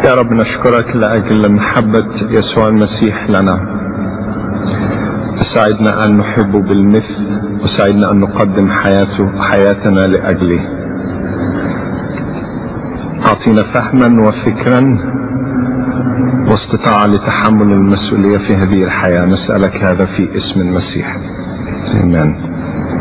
يا رب نشكرك لأجل محبة يسوع المسيح لنا ساعدنا أن نحبه بالمثل وساعدنا أن نقدم حياته حياتنا لأجله أعطينا فهما وفكرا واستطاعة لتحمل المسؤولية في هذه الحياة نسألك هذا في اسم المسيح آمين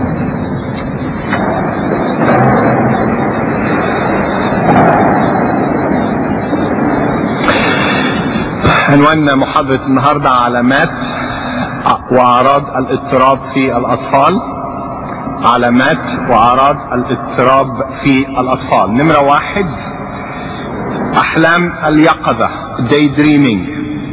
عنوان محاضرة النهاردة علامات وأعراض الاضطراب في الأطفال علامات وأعراض الاضطراب في الأطفال نمرة واحد أحلام اليقظة day dreaming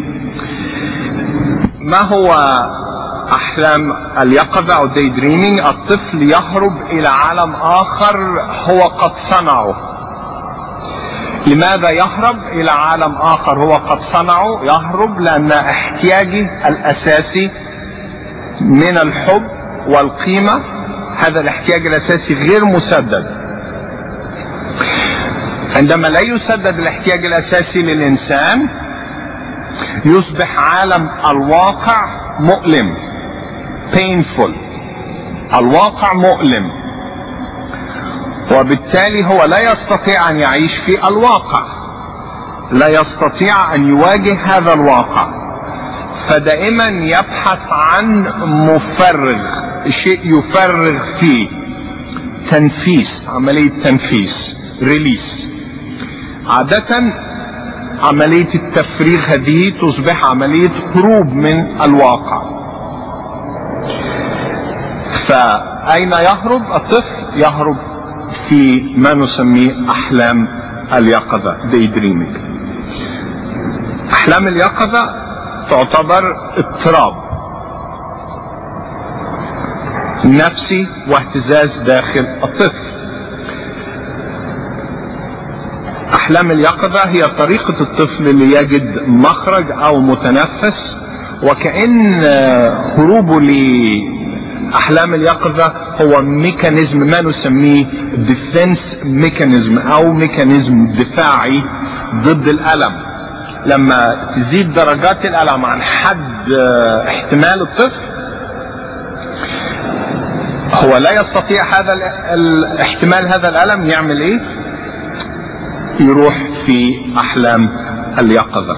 ما هو أحلام اليقظة أو day dreaming الطفل يهرب إلى عالم آخر هو قد صنعه لماذا يهرب الى عالم اخر هو قد صنعه يهرب لان احتياجه الاساسي من الحب والقيمة هذا الاحتياج الاساسي غير مسدد عندما لا يسدد الاحتياج الاساسي للانسان يصبح عالم الواقع مؤلم painful الواقع مؤلم وبالتالي هو لا يستطيع ان يعيش في الواقع لا يستطيع ان يواجه هذا الواقع فدائما يبحث عن مفرغ شيء يفرغ فيه تنفيس عملية تنفيس ريليس عادة عملية التفريغ هذه تصبح عملية هروب من الواقع فأين يهرب الطفل يهرب في ما نسميه احلام اليقظة day dreaming احلام اليقظة تعتبر اضطراب نفسي واهتزاز داخل الطفل احلام اليقظة هي طريقة الطفل ليجد مخرج او متنفس وكأن هروبه احلام اليقظة هو ميكانيزم ما نسميه ديفنس ميكانيزم او ميكانيزم دفاعي ضد الالم لما تزيد درجات الالم عن حد احتمال الطفل هو لا يستطيع هذا الاحتمال هذا الالم يعمل ايه يروح في احلام اليقظة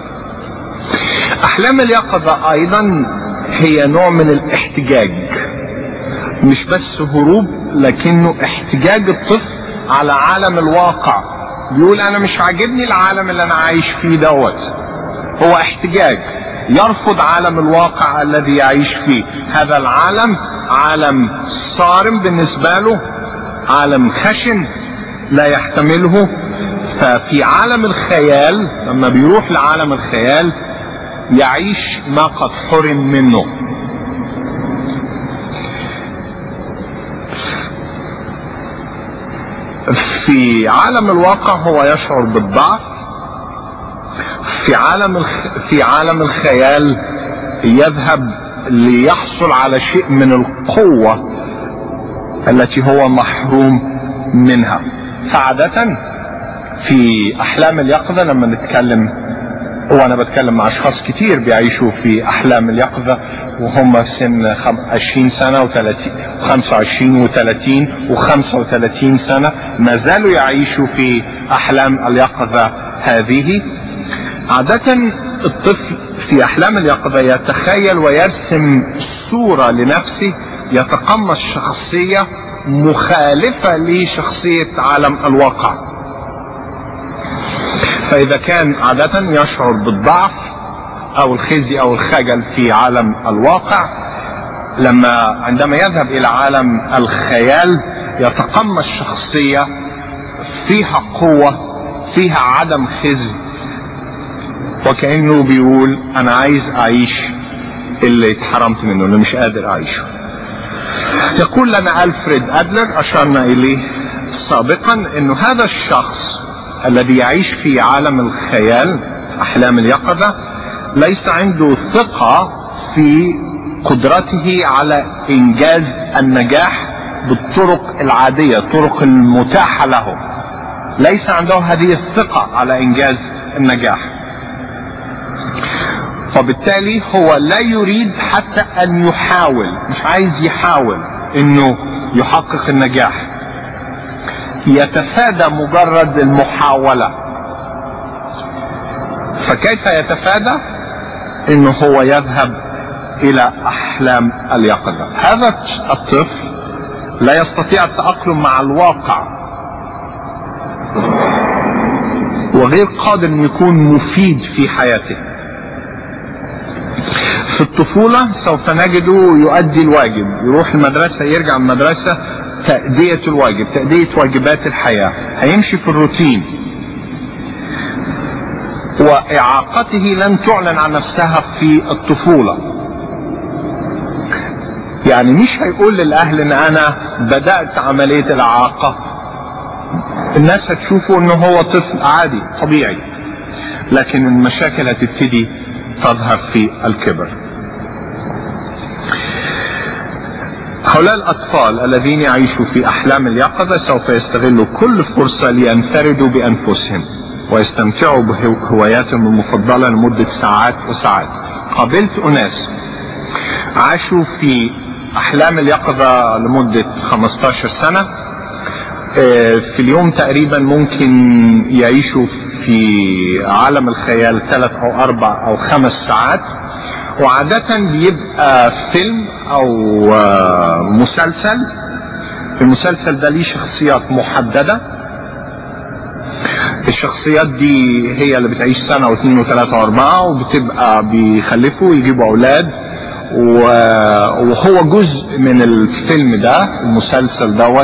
احلام اليقظة ايضا هي نوع من الاحتجاج مش بس هروب لكنه احتجاج الطفل على عالم الواقع بيقول انا مش عاجبني العالم اللي انا عايش فيه دوت هو احتجاج يرفض عالم الواقع الذي يعيش فيه هذا العالم عالم صارم بالنسبة له عالم خشن لا يحتمله ففي عالم الخيال لما بيروح لعالم الخيال يعيش ما قد حرم منه في عالم الواقع هو يشعر بالضعف في عالم الخ... في عالم الخيال يذهب ليحصل على شيء من القوة التي هو محروم منها فعادة في أحلام اليقظة لما نتكلم وانا بتكلم مع اشخاص كتير بيعيشوا في احلام اليقظة وهم سن 20 سنة و30 25 و30 و35 سنة ما زالوا يعيشوا في احلام اليقظة هذه عادة الطفل في احلام اليقظة يتخيل ويرسم صورة لنفسه يتقمص شخصية مخالفة لشخصية عالم الواقع فإذا كان عادة يشعر بالضعف أو الخزي أو الخجل في عالم الواقع لما عندما يذهب إلى عالم الخيال يتقمص شخصية فيها قوة فيها عدم خزي وكأنه بيقول أنا عايز أعيش اللي اتحرمت منه اللي مش قادر أعيشه يقول لنا ألفريد أدلر أشرنا إليه سابقا أنه هذا الشخص الذي يعيش في عالم الخيال احلام اليقظه ليس عنده ثقه في قدرته على انجاز النجاح بالطرق العاديه الطرق المتاحه له ليس عنده هذه الثقه على انجاز النجاح وبالتالي هو لا يريد حتى ان يحاول مش عايز يحاول انه يحقق النجاح يتفادى مجرد المحاولة فكيف يتفادى انه هو يذهب الى احلام اليقظة هذا الطفل لا يستطيع التأقلم مع الواقع وغير قادر ان يكون مفيد في حياته في الطفولة سوف نجده يؤدي الواجب يروح المدرسة يرجع من المدرسة تأدية الواجب تأدية واجبات الحياة هيمشي في الروتين وإعاقته لن تعلن عن نفسها في الطفولة يعني مش هيقول للأهل إن أنا بدأت عملية الإعاقة الناس هتشوفه إنه هو طفل عادي طبيعي لكن المشاكل هتبتدي تظهر في الكبر هؤلاء الأطفال الذين يعيشوا في أحلام اليقظة سوف يستغلوا كل فرصة لينفردوا بأنفسهم ويستمتعوا بهواياتهم المفضلة لمدة ساعات وساعات قابلت أناس عاشوا في أحلام اليقظة لمدة 15 سنة في اليوم تقريبا ممكن يعيشوا في عالم الخيال ثلاث أو أربع أو خمس ساعات وعادة بيبقى فيلم او مسلسل المسلسل ده ليه شخصيات محددة الشخصيات دي هي اللي بتعيش سنة واثنين وثلاثة واربعة وبتبقى بيخلفوا يجيبوا اولاد وهو جزء من الفيلم ده المسلسل دوت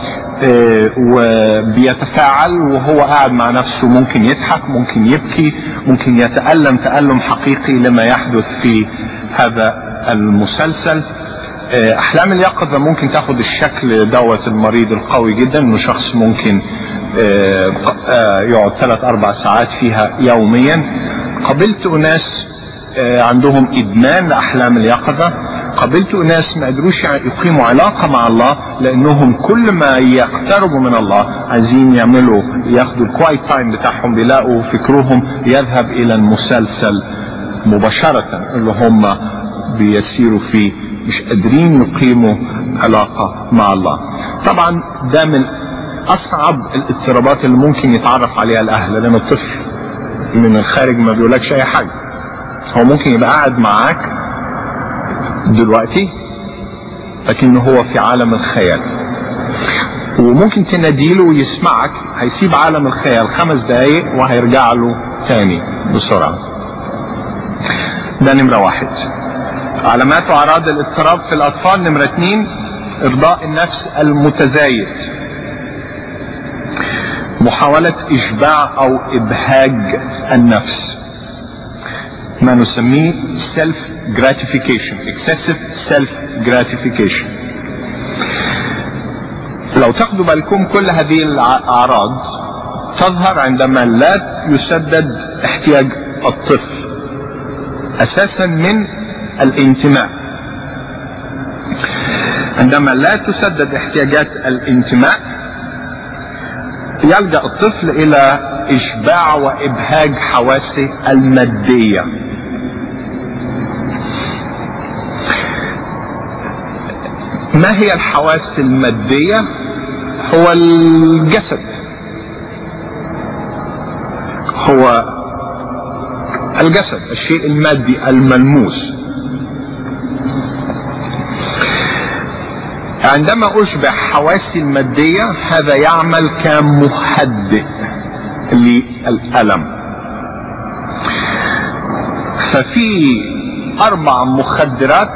وبيتفاعل وهو قاعد مع نفسه ممكن يضحك ممكن يبكي ممكن يتألم تألم حقيقي لما يحدث في هذا المسلسل احلام اليقظة ممكن تاخد الشكل دوت المريض القوي جدا انه شخص ممكن يقعد ثلاث اربع ساعات فيها يوميا قابلت اناس عندهم ادمان لاحلام اليقظة قابلت ناس ما قدروش يقيموا علاقة مع الله لانهم كل ما يقتربوا من الله عايزين يعملوا ياخدوا الكوايت تايم بتاعهم بيلاقوا فكرهم يذهب الى المسلسل مباشرة اللي هم بيسيروا فيه مش قادرين يقيموا علاقة مع الله طبعا ده من اصعب الاضطرابات اللي ممكن يتعرف عليها الاهل لان الطفل من الخارج ما بيقولكش اي حاجة هو ممكن يبقى قاعد معاك دلوقتي لكنه هو في عالم الخيال وممكن تناديله ويسمعك هيسيب عالم الخيال خمس دقايق وهيرجع له تاني بسرعة ده نمرة واحد علامات واعراض الاضطراب في الاطفال نمرة اتنين ارضاء النفس المتزايد محاولة اشباع او ابهاج النفس ما نسميه self gratification excessive self gratification لو تاخدوا بالكم كل هذه الاعراض تظهر عندما لا يسدد احتياج الطفل اساسا من الانتماء عندما لا تسدد احتياجات الانتماء يلجا الطفل الى اشباع وابهاج حواسه الماديه ما هي الحواس الماديه هو الجسد هو الجسد الشيء المادي الملموس عندما اشبع حواسي المادية هذا يعمل كمهدئ للألم ففي أربع مخدرات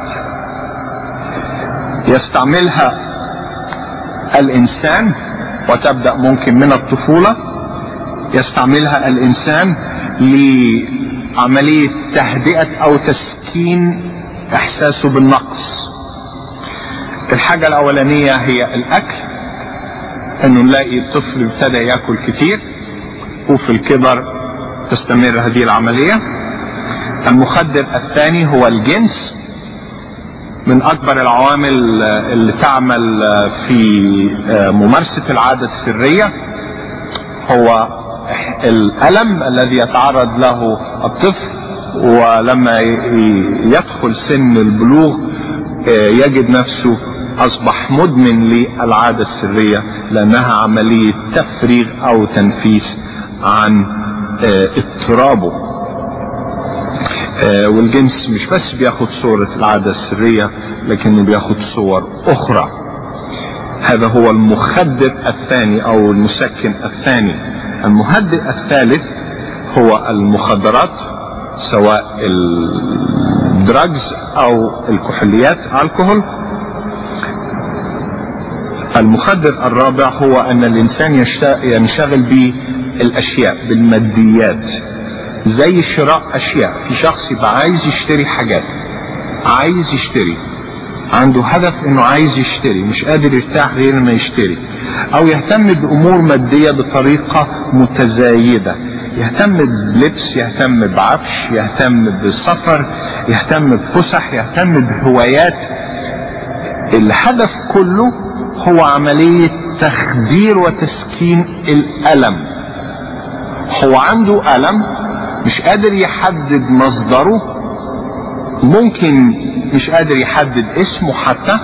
يستعملها الإنسان وتبدأ ممكن من الطفولة يستعملها الإنسان لعملية تهدئة أو تسكين إحساسه بالنقص الحاجة الأولانية هي الأكل إنه نلاقي الطفل ابتدى ياكل كتير وفي الكبر تستمر هذه العملية المخدر الثاني هو الجنس من أكبر العوامل اللي تعمل في ممارسة العادة السرية هو الألم الذي يتعرض له الطفل ولما يدخل سن البلوغ يجد نفسه أصبح مدمن للعادة السرية لأنها عملية تفريغ أو تنفيس عن اضطرابه والجنس مش بس بياخد صورة العادة السرية لكنه بياخد صور أخرى هذا هو المخدر الثاني أو المسكن الثاني المهدئ الثالث هو المخدرات سواء الدراجز أو الكحوليات الكحول المخدر الرابع هو أن الإنسان ينشغل بالأشياء بالماديات زي شراء اشياء في شخص يبقى عايز يشتري حاجات عايز يشتري عنده هدف انه عايز يشتري مش قادر يرتاح غير ما يشتري او يهتم بامور مادية بطريقة متزايدة يهتم بلبس يهتم بعفش يهتم بسفر يهتم بفسح يهتم بهوايات الهدف كله هو عملية تخدير وتسكين الألم هو عنده ألم مش قادر يحدد مصدره ممكن مش قادر يحدد اسمه حتى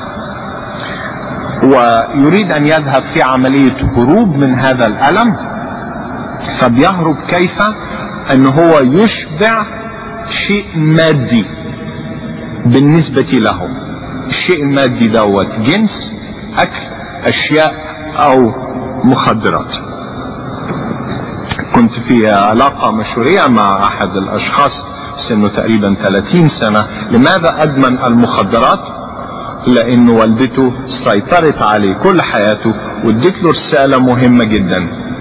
ويريد ان يذهب في عملية هروب من هذا الالم فبيهرب كيف ان هو يشبع شيء مادي بالنسبة له الشيء المادي دوت جنس اكل اشياء او مخدرات كنت في علاقة مشهورية مع أحد الأشخاص سنه تقريبا 30 سنة لماذا أدمن المخدرات لأن والدته سيطرت عليه كل حياته واديت له رسالة مهمة جدا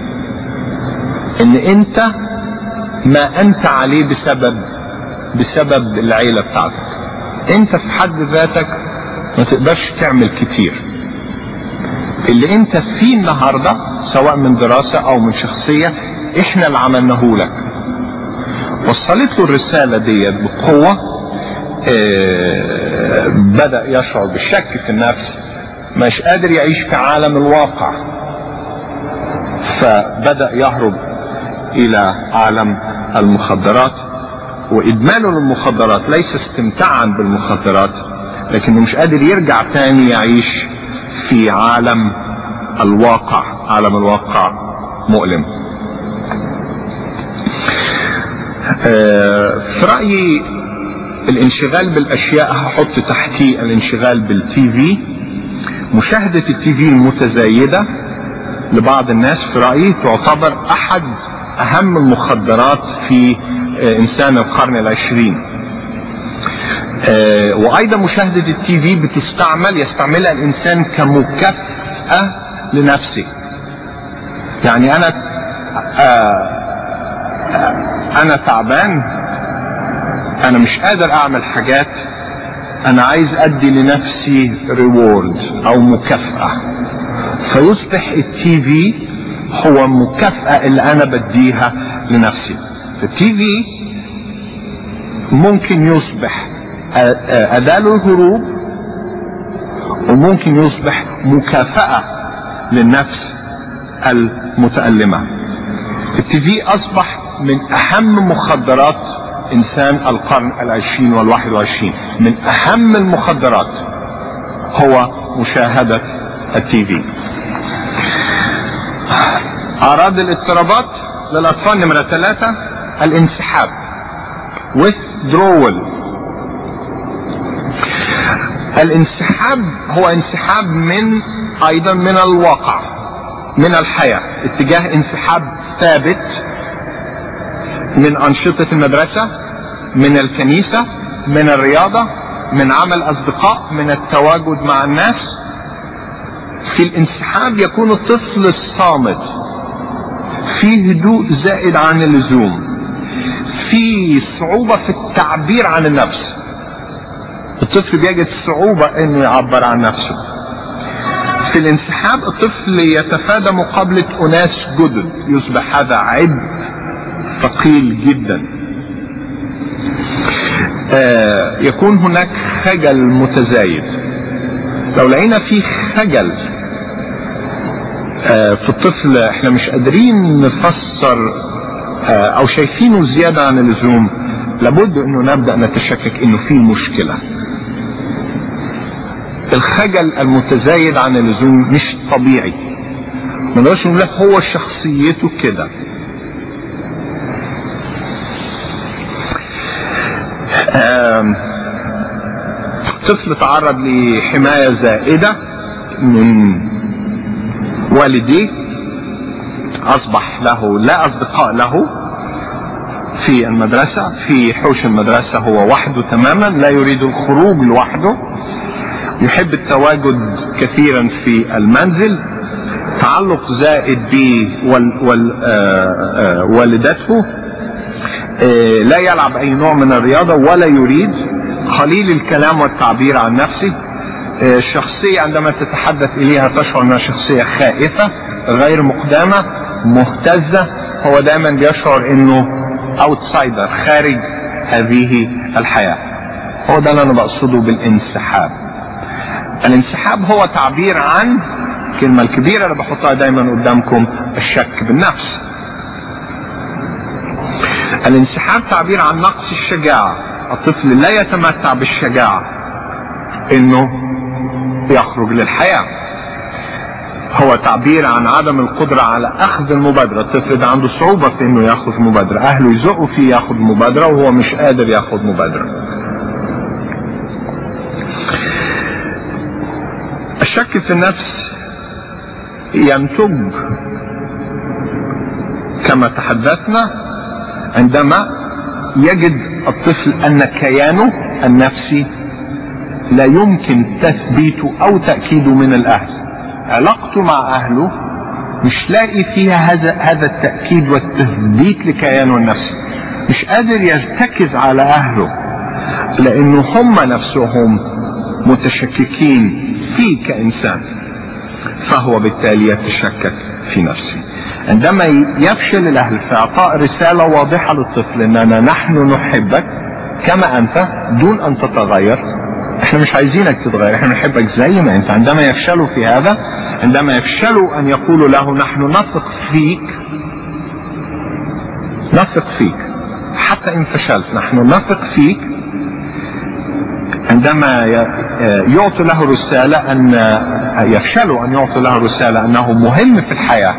إن أنت ما أنت عليه بسبب بسبب العيلة بتاعتك أنت في حد ذاتك ما تقدرش تعمل كتير اللي أنت فيه النهاردة سواء من دراسة أو من شخصية احنا اللي عملناه لك وصلت له الرسالة ديت بقوة اه بدأ يشعر بالشك في النفس مش قادر يعيش في عالم الواقع فبدأ يهرب إلى عالم المخدرات وإدمانه للمخدرات ليس استمتاعا بالمخدرات لكنه مش قادر يرجع تاني يعيش في عالم الواقع عالم الواقع مؤلم في رأيي الانشغال بالاشياء هحط تحتيه الانشغال بالتي في مشاهدة التي في المتزايدة لبعض الناس في رأيي تعتبر احد اهم المخدرات في انسان القرن العشرين وايضا مشاهدة التي في بتستعمل يستعملها الانسان كمكافأة لنفسه يعني انا انا تعبان انا مش قادر اعمل حاجات انا عايز ادي لنفسي ريورد او مكافأة فيصبح التي في هو المكافأة اللي انا بديها لنفسي التي في ممكن يصبح اداة للهروب وممكن يصبح مكافأة للنفس المتألمة التي في اصبح من اهم مخدرات انسان القرن العشرين والواحد وعشرين من اهم المخدرات هو مشاهدة التي في اعراض الاضطرابات للاطفال نمرة ثلاثة الانسحاب withdrawal الانسحاب هو انسحاب من ايضا من الواقع من الحياة اتجاه انسحاب ثابت من أنشطة المدرسة من الكنيسة من الرياضة من عمل أصدقاء من التواجد مع الناس في الانسحاب يكون الطفل الصامت في هدوء زائد عن اللزوم في صعوبة في التعبير عن النفس الطفل بيجد صعوبة انه يعبر عن نفسه في الانسحاب الطفل يتفادى مقابلة اناس جدد يصبح هذا عبء ثقيل جدا آه يكون هناك خجل متزايد لو لقينا في خجل آه، في الطفل احنا مش قادرين نفسر آه، او شايفينه زيادة عن اللزوم لابد انه نبدأ نتشكك انه في مشكلة الخجل المتزايد عن اللزوم مش طبيعي ما نقدرش نقول لك هو شخصيته كده آم، طفل تعرض لحماية زائدة من والديه أصبح له لا أصدقاء له في المدرسة في حوش المدرسة هو وحده تماما لا يريد الخروج لوحده يحب التواجد كثيرا في المنزل تعلق زائد بوالدته لا يلعب اي نوع من الرياضة ولا يريد قليل الكلام والتعبير عن نفسه آه، الشخصية عندما تتحدث إليها تشعر أنها شخصية خائفة غير مقدمة مهتزة هو دائما بيشعر أنه اوتسايدر خارج هذه الحياة هو ده اللي أنا بقصده بالانسحاب الانسحاب هو تعبير عن الكلمة الكبيرة اللي بحطها دايما قدامكم الشك بالنفس الانسحاب تعبير عن نقص الشجاعة الطفل لا يتمتع بالشجاعة انه يخرج للحياة هو تعبير عن عدم القدرة على اخذ المبادرة الطفل ده عنده صعوبة في انه ياخذ مبادرة اهله يزقوا فيه ياخذ مبادرة وهو مش قادر ياخذ مبادرة الشك في النفس ينتج كما تحدثنا عندما يجد الطفل ان كيانه النفسي لا يمكن تثبيته او تاكيده من الاهل علاقته مع اهله مش لاقي فيها هذا هذا التاكيد والتثبيت لكيانه النفسي مش قادر يرتكز على اهله لانه هم نفسهم متشككين فيه كانسان فهو بالتالي يتشكك في نفسه عندما يفشل الاهل في اعطاء رساله واضحه للطفل اننا نحن نحبك كما انت دون ان تتغير احنا مش عايزينك تتغير احنا نحبك زي ما انت عندما يفشلوا في هذا عندما يفشلوا ان يقولوا له نحن نثق فيك نثق فيك حتى ان فشلت نحن نثق فيك عندما يعطوا له رسالة أن يفشلوا أن يعطوا له رسالة أنه مهم في الحياة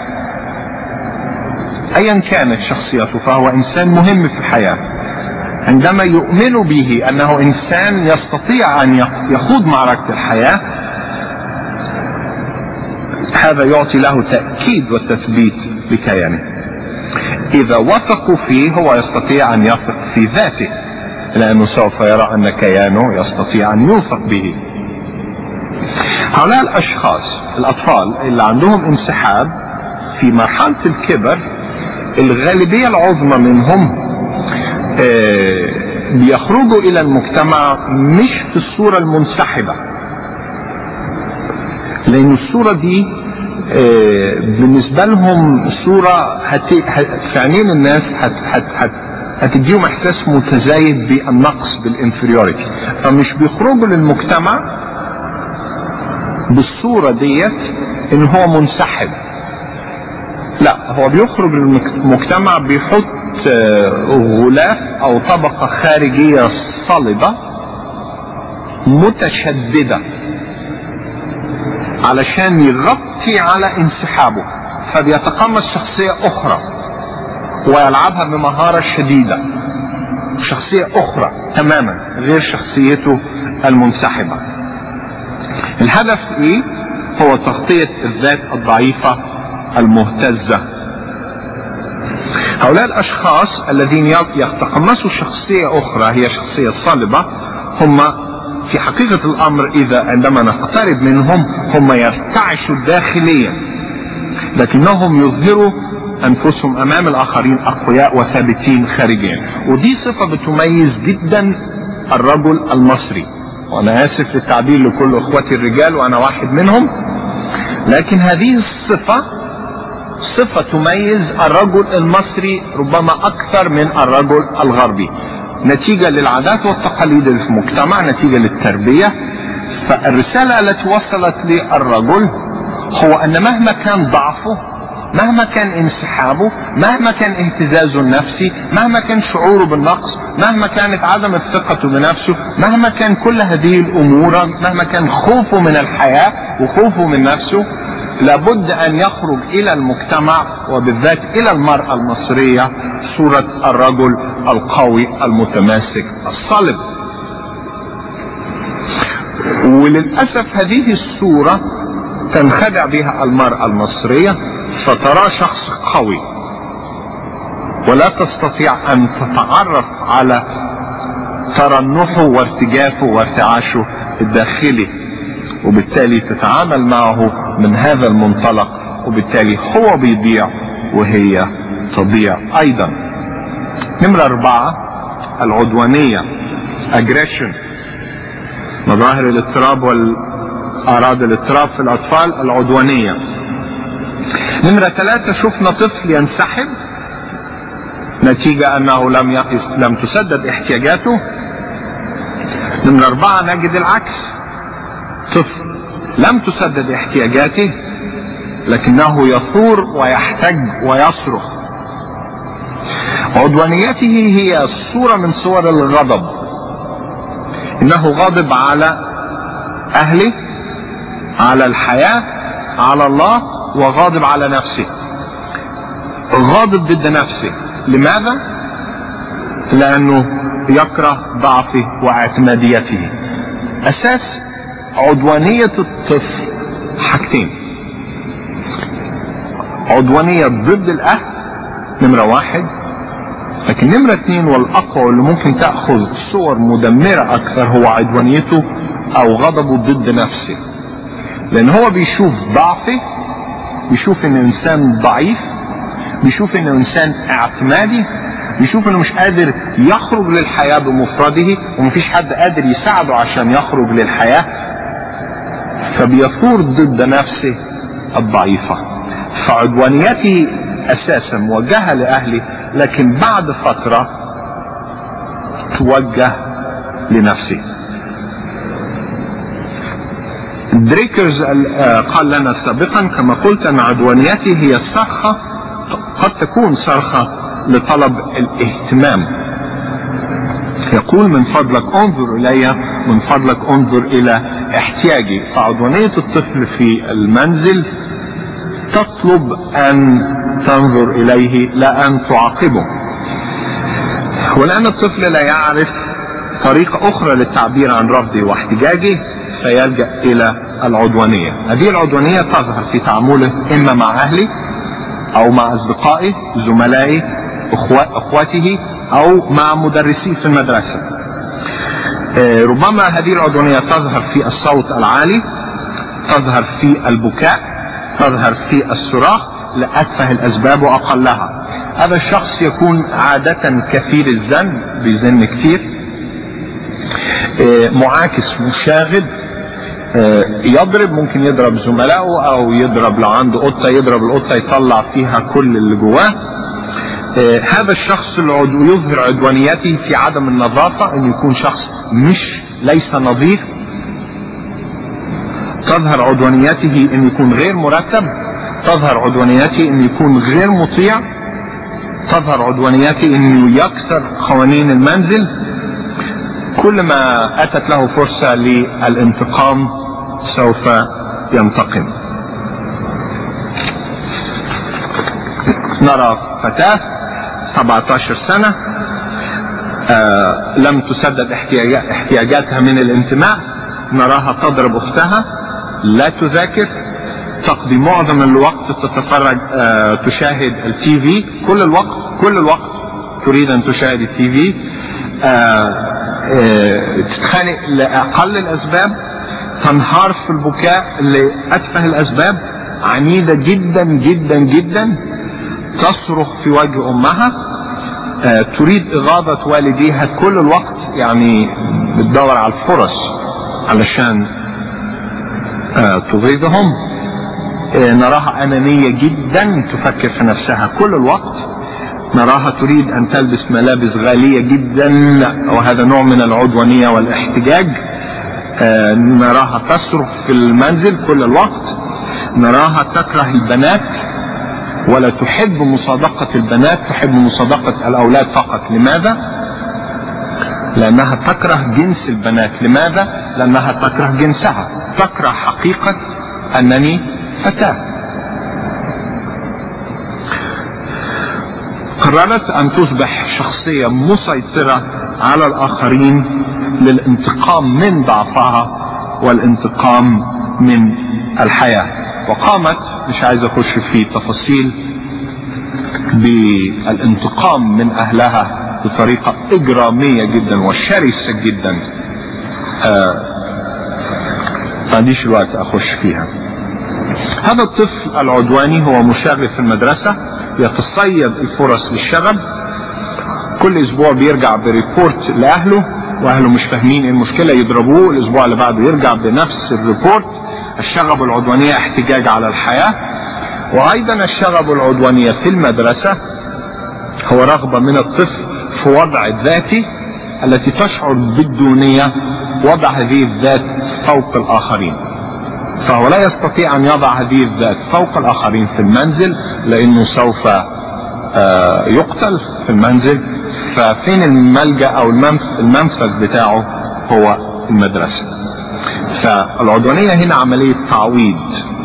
أيا كانت شخصيته فهو إنسان مهم في الحياة عندما يؤمنوا به أنه إنسان يستطيع أن يخوض معركة الحياة هذا يعطي له تأكيد وتثبيت لكيانه إذا وثقوا فيه هو يستطيع أن يثق في ذاته لأنه سوف يرى أن كيانه يستطيع أن يوثق به هؤلاء الأشخاص الأطفال اللي عندهم انسحاب في مرحلة الكبر الغالبية العظمى منهم آه بيخرجوا إلى المجتمع مش في الصورة المنسحبة لأن الصورة دي آه بالنسبة لهم صورة هت... هت... في عينين الناس هت... هت... هت... هتديهم احساس متزايد بالنقص بالانفيريوريتي فمش بيخرجوا للمجتمع بالصوره ديت ان هو منسحب لا هو بيخرج للمجتمع بيحط غلاف او طبقه خارجيه صلبه متشدده علشان يغطي على انسحابه فبيتقمص شخصيه اخرى ويلعبها بمهارة شديدة شخصية أخرى تماما غير شخصيته المنسحبة الهدف إيه؟ هو تغطية الذات الضعيفة المهتزة هؤلاء الأشخاص الذين يتقمصوا شخصية أخرى هي شخصية صلبة هم في حقيقة الأمر إذا عندما نقترب منهم هم يرتعشوا داخليا لكنهم يظهروا انفسهم امام الاخرين اقوياء وثابتين خارجيا ودي صفه بتميز جدا الرجل المصري وانا اسف للتعبير لكل اخواتي الرجال وانا واحد منهم لكن هذه الصفه صفه تميز الرجل المصري ربما اكثر من الرجل الغربي نتيجه للعادات والتقاليد اللي في المجتمع نتيجه للتربيه فالرساله التي وصلت للرجل هو ان مهما كان ضعفه مهما كان انسحابه مهما كان اهتزازه النفسي مهما كان شعوره بالنقص مهما كانت عدم ثقته بنفسه مهما كان كل هذه الامور مهما كان خوفه من الحياه وخوفه من نفسه لابد ان يخرج الى المجتمع وبالذات الى المراه المصريه صوره الرجل القوي المتماسك الصلب وللاسف هذه الصوره تنخدع بها المراه المصريه فترى شخص قوي ولا تستطيع ان تتعرف على ترنحه وارتجافه وارتعاشه الداخلي وبالتالي تتعامل معه من هذا المنطلق وبالتالي هو بيضيع وهي تضيع ايضا نمرة اربعة العدوانية aggression مظاهر الاضطراب والاعراض الاضطراب في الاطفال العدوانية نمرة ثلاثة شفنا طفل ينسحب نتيجة انه لم يقص لم تسدد احتياجاته نمرة اربعة نجد العكس طفل لم تسدد احتياجاته لكنه يثور ويحتج ويصرخ عدوانيته هي صورة من صور الغضب انه غاضب على اهله على الحياة على الله وغاضب على نفسه غاضب ضد نفسه لماذا لانه يكره ضعفه واعتماديته اساس عدوانية الطفل حاجتين عدوانية ضد الاهل نمرة واحد لكن نمرة اثنين والاقوى واللي ممكن تأخذ صور مدمرة اكثر هو عدوانيته او غضبه ضد نفسه لان هو بيشوف ضعفه بيشوف انه انسان ضعيف بيشوف انه انسان اعتمادي بيشوف انه مش قادر يخرج للحياة بمفرده ومفيش حد قادر يساعده عشان يخرج للحياة فبيثور ضد نفسه الضعيفة فعدوانيته اساسا موجهة لاهله لكن بعد فترة توجه لنفسه دريكرز قال لنا سابقا كما قلت ان عدوانيته هي الصرخة قد تكون صرخة لطلب الاهتمام يقول من فضلك انظر الي من فضلك انظر الى احتياجي فعدوانية الطفل في المنزل تطلب ان تنظر اليه لا ان تعاقبه ولان الطفل لا يعرف طريقة اخرى للتعبير عن رفضه واحتجاجه فيلجأ الى العدوانية هذه العدوانية تظهر في تعامله اما مع اهله او مع اصدقائه زملائه اخوته او مع مدرسيه في المدرسة ربما هذه العدوانية تظهر في الصوت العالي تظهر في البكاء تظهر في الصراخ لأتفه الأسباب وأقلها هذا الشخص يكون عادة كثير الزن بيزن كثير معاكس مشاغب يضرب ممكن يضرب زملائه او يضرب لو عنده قطة يضرب القطة يطلع فيها كل اللي جواه هذا الشخص العدو يظهر عدوانيته في عدم النظافة ان يكون شخص مش ليس نظيف تظهر عدوانيته ان يكون غير مرتب تظهر عدوانيته ان يكون غير مطيع تظهر عدوانيته انه يكسر قوانين المنزل كل ما اتت له فرصة للانتقام سوف ينتقم نرى فتاة 17 سنة آه لم تسدد احتياجاتها من الانتماء نراها تضرب اختها لا تذاكر تقضي معظم الوقت تتفرج آه تشاهد التي في كل الوقت كل الوقت تريد ان تشاهد التي في آه تتخانق لأقل الأسباب تنهار في البكاء لأتفه الأسباب عنيدة جدا جدا جدا تصرخ في وجه أمها تريد إغاظة والديها كل الوقت يعني بتدور على الفرص علشان تغيظهم نراها أنانية جدا تفكر في نفسها كل الوقت نراها تريد ان تلبس ملابس غالية جدا وهذا نوع من العدوانية والاحتجاج آه نراها تصرخ في المنزل كل الوقت نراها تكره البنات ولا تحب مصادقة البنات تحب مصادقة الأولاد فقط لماذا؟ لأنها تكره جنس البنات لماذا؟ لأنها تكره جنسها تكره حقيقة أنني فتاة قررت أن تصبح شخصية مسيطرة على الآخرين للانتقام من ضعفها والانتقام من الحياة وقامت مش عايز أخش في تفاصيل بالانتقام من أهلها بطريقة إجرامية جدا وشرسة جدا آه ما عنديش الوقت أخش فيها هذا الطفل العدواني هو مشاغب في المدرسة يتصيد الفرص للشغب كل اسبوع بيرجع بريبورت لاهله واهله مش فاهمين ايه المشكله يضربوه الاسبوع اللي بعده يرجع بنفس الريبورت الشغب العدوانيه احتجاج على الحياه وايضا الشغب العدوانيه في المدرسه هو رغبه من الطفل في وضع الذاتي التي تشعر بالدونيه وضع هذه الذات فوق الاخرين فهو لا يستطيع ان يضع هذه الذات فوق الاخرين في المنزل لانه سوف يقتل في المنزل ففين الملجا او المنفذ بتاعه هو المدرسه فالعدوانيه هنا عمليه تعويض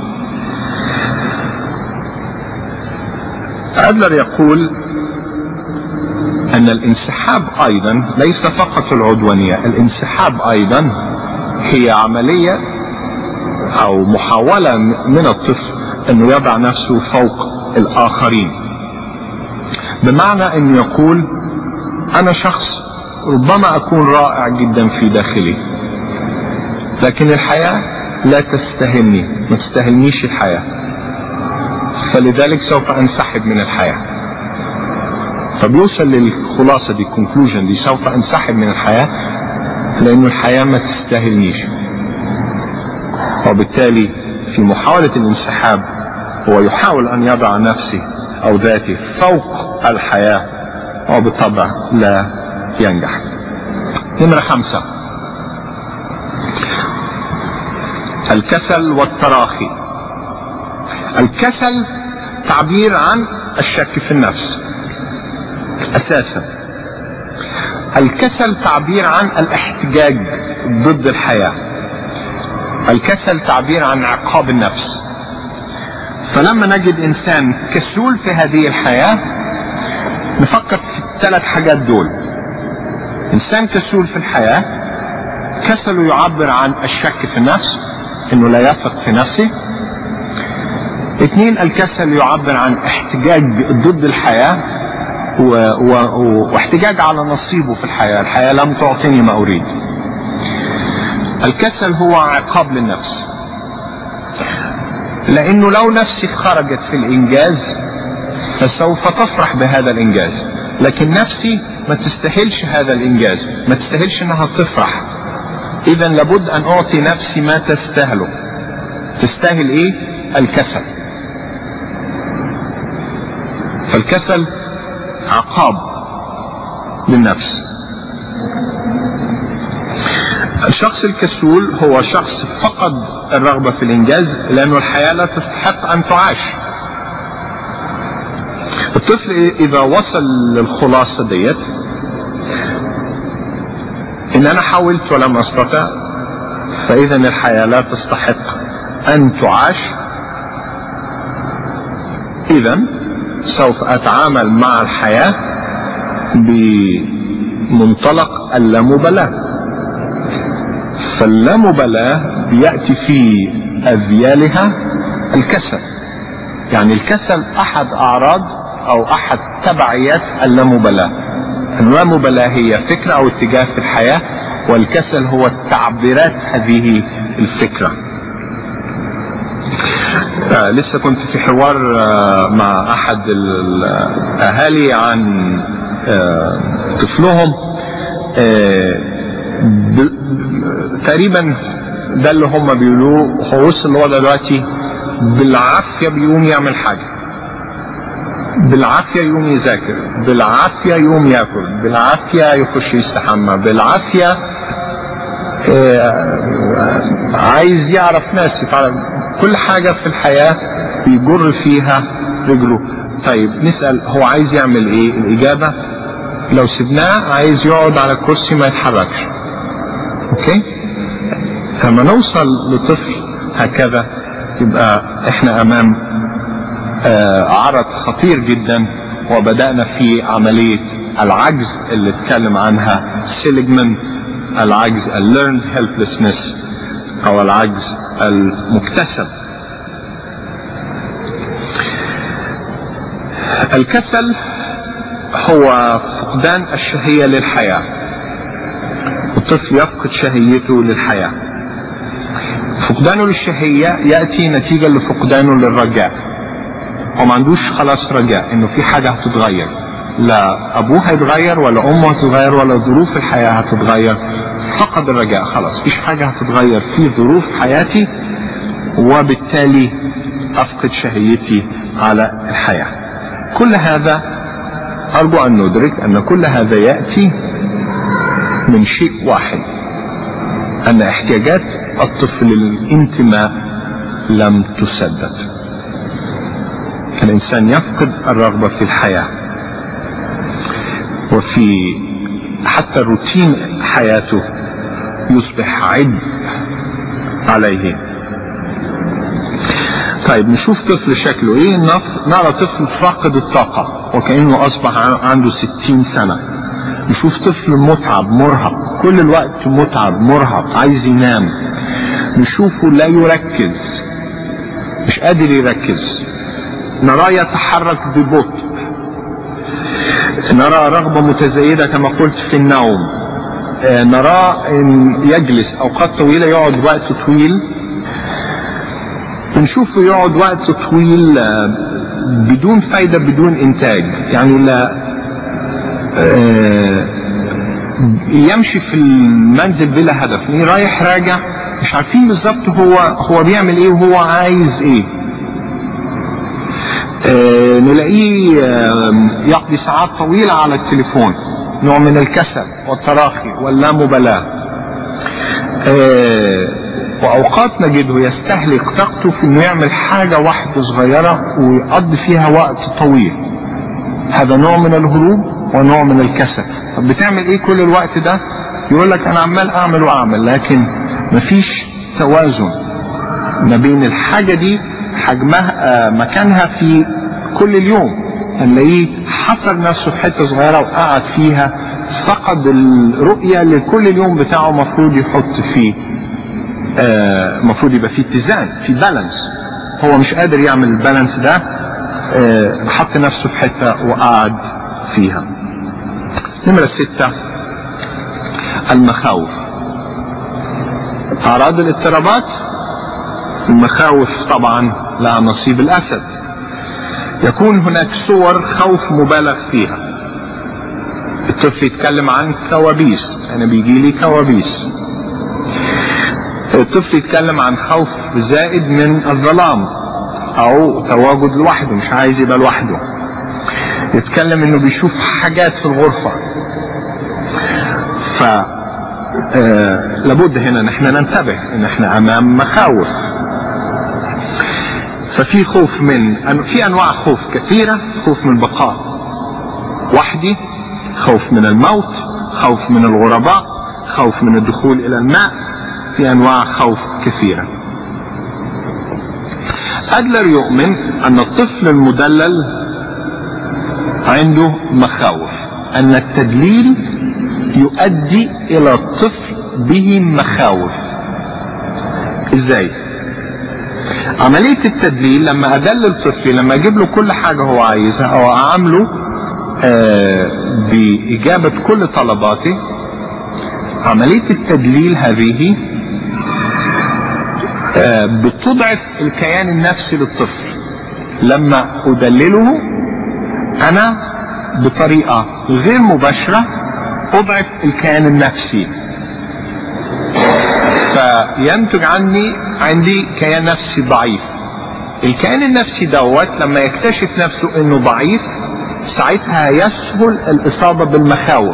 ادلر يقول ان الانسحاب ايضا ليس فقط العدوانيه الانسحاب ايضا هي عمليه او محاوله من الطفل انه يضع نفسه فوق الاخرين بمعنى انه يقول انا شخص ربما اكون رائع جدا في داخلي لكن الحياة لا تستهلني ما تستهلنيش الحياة فلذلك سوف انسحب من الحياة فبيوصل للخلاصة دي conclusion دي سوف انسحب من الحياة لأن الحياة ما تستاهلنيش وبالتالي في محاولة الانسحاب هو يحاول أن يضع نفسه أو ذاته فوق الحياة وبالطبع لا ينجح نمرة خمسة الكسل والتراخي الكسل تعبير عن الشك في النفس اساسا الكسل تعبير عن الاحتجاج ضد الحياه الكسل تعبير عن عقاب النفس فلما نجد انسان كسول في هذه الحياه نفكر في الثلاث حاجات دول انسان كسول في الحياه كسله يعبر عن الشك في النفس انه لا يثق في نفسه اثنين الكسل يعبر عن احتجاج ضد الحياه و... و... واحتجاج على نصيبه في الحياة الحياة لم تعطيني ما أريد الكسل هو عقاب للنفس لأنه لو نفسي خرجت في الإنجاز فسوف تفرح بهذا الإنجاز لكن نفسي ما تستاهلش هذا الإنجاز ما تستاهلش أنها تفرح إذا لابد أن أعطي نفسي ما تستاهله تستاهل إيه؟ الكسل فالكسل عقاب للنفس الشخص الكسول هو شخص فقد الرغبة في الإنجاز لأنه الحياة لا تستحق أن تعاش الطفل إذا وصل للخلاصة ديت إن أنا حاولت ولم أستطع فإذا الحياة لا تستحق أن تعاش إذا سوف أتعامل مع الحياة بمنطلق اللامبالاة فاللامبالاة بيأتي في أذيالها الكسل يعني الكسل أحد أعراض أو أحد تبعيات اللامبالاة اللامبالاة هي فكرة أو اتجاه في الحياة والكسل هو تعبيرات هذه الفكره آه لسه كنت في حوار آه مع احد الاهالي عن آه طفلهم تقريبا ده اللي هم بيقولوه هو وصل الوضع دلوقتي بالعافيه بيقوم يعمل حاجه بالعافيه يقوم يذاكر بالعافيه يقوم ياكل بالعافيه يخش يستحمى بالعافيه عايز يعرف ناس يتعرف كل حاجة في الحياة بيجر فيها رجله طيب نسأل هو عايز يعمل ايه الإجابة لو سبناه عايز يقعد على الكرسي ما يتحركش اوكي لما نوصل لطفل هكذا يبقى احنا امام آه عرض خطير جدا وبدأنا في عملية العجز اللي اتكلم عنها سيليجمان العجز الليرند هيلبلسنس او العجز المكتسب الكسل هو فقدان الشهية للحياة الطفل يفقد شهيته للحياة فقدانه للشهية يأتي نتيجة لفقدانه للرجاء هو ما عندوش خلاص رجاء انه في حاجة هتتغير لا ابوه هيتغير ولا امه هتتغير ولا ظروف الحياة هتتغير فقد الرجاء خلاص مفيش حاجة هتتغير في ظروف حياتي وبالتالي افقد شهيتي على الحياة كل هذا ارجو ان ندرك ان كل هذا يأتي من شيء واحد ان احتياجات الطفل للانتماء لم تسدد الانسان يفقد الرغبة في الحياة وفي حتى روتين حياته يصبح عبء عليه طيب نشوف طفل شكله ايه نرى طفل فاقد الطاقة وكأنه اصبح عنده ستين سنة نشوف طفل متعب مرهق كل الوقت متعب مرهق عايز ينام نشوفه لا يركز مش قادر يركز نراه يتحرك ببطء نرى رغبة متزايدة كما قلت في النوم نراه يجلس أوقات طويلة يقعد وقت طويل بنشوفه يقعد وقت طويل بدون فايدة بدون إنتاج يعني لا يمشي في المنزل بلا هدف يعني رايح راجع مش عارفين بالظبط هو هو بيعمل ايه وهو عايز ايه آه نلاقيه آه يقضي ساعات طويلة على التليفون نوع من الكسل والتراخي واللامبالاة آه وأوقات نجده يستهلك طاقته في إنه يعمل حاجة واحدة صغيرة ويقضي فيها وقت طويل هذا نوع من الهروب ونوع من الكسل طب بتعمل إيه كل الوقت ده يقول لك أنا عمال أعمل وأعمل لكن مفيش توازن ما بين الحاجة دي حجمها مكانها في كل اليوم هنلاقيه حصر نفسه في حته صغيره وقعد فيها فقد الرؤيه لكل اليوم بتاعه المفروض يحط فيه المفروض يبقى فيه اتزان في بالانس هو مش قادر يعمل البالانس ده حط نفسه في حته وقعد فيها نمرة ستة المخاوف أعراض الاضطرابات المخاوف طبعا لها نصيب الاسد يكون هناك صور خوف مبالغ فيها الطفل يتكلم عن كوابيس انا بيجي لي كوابيس الطفل يتكلم عن خوف زائد من الظلام او تواجد لوحده مش عايز يبقى لوحده يتكلم انه بيشوف حاجات في الغرفة ف آه لابد هنا ان احنا ننتبه ان احنا امام مخاوف ففي خوف من في انواع خوف كثيره خوف من البقاء وحدي خوف من الموت خوف من الغرباء خوف من الدخول الى الماء في انواع خوف كثيره ادلر يؤمن ان الطفل المدلل عنده مخاوف ان التدليل يؤدي الى الطفل به مخاوف ازاي عملية التدليل لما أدلل طفلي لما أجيب له كل حاجة هو عايزها أو أعامله آه بإجابة كل طلباتي عملية التدليل هذه آه بتضعف الكيان النفسي للطفل لما أدلله أنا بطريقة غير مباشرة أضعف الكيان النفسي فينتج عني عندي كيان نفسي ضعيف الكيان النفسي دوت لما يكتشف نفسه انه ضعيف ساعتها يسهل الاصابه بالمخاوف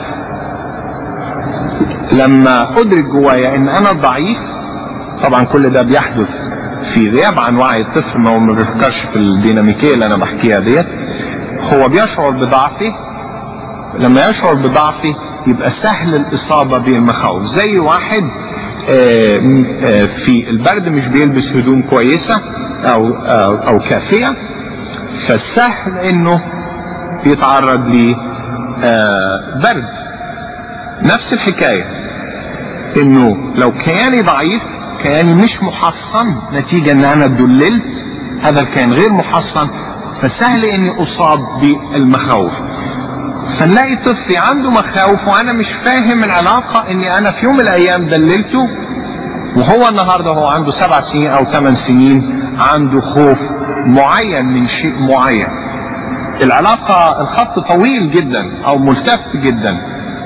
لما ادرك جوايا ان انا ضعيف طبعا كل ده بيحدث في غياب عن وعي الطفل ما هو ما بيفكرش في الديناميكيه اللي انا بحكيها ديت هو بيشعر بضعفه لما يشعر بضعفه يبقى سهل الاصابه بالمخاوف زي واحد آه، آه، في البرد مش بيلبس هدوم كويسه او او, أو كافيه فسهل انه يتعرض لبرد نفس الحكايه انه لو كياني ضعيف كياني مش محصن نتيجه ان انا دللت هذا الكيان غير محصن فسهل اني اصاب بالمخاوف فنلاقي طفلي عنده مخاوف وانا مش فاهم العلاقه اني انا في يوم من الايام دللته وهو النهارده هو عنده سبع سنين او ثمان سنين عنده خوف معين من شيء معين العلاقه الخط طويل جدا او ملتف جدا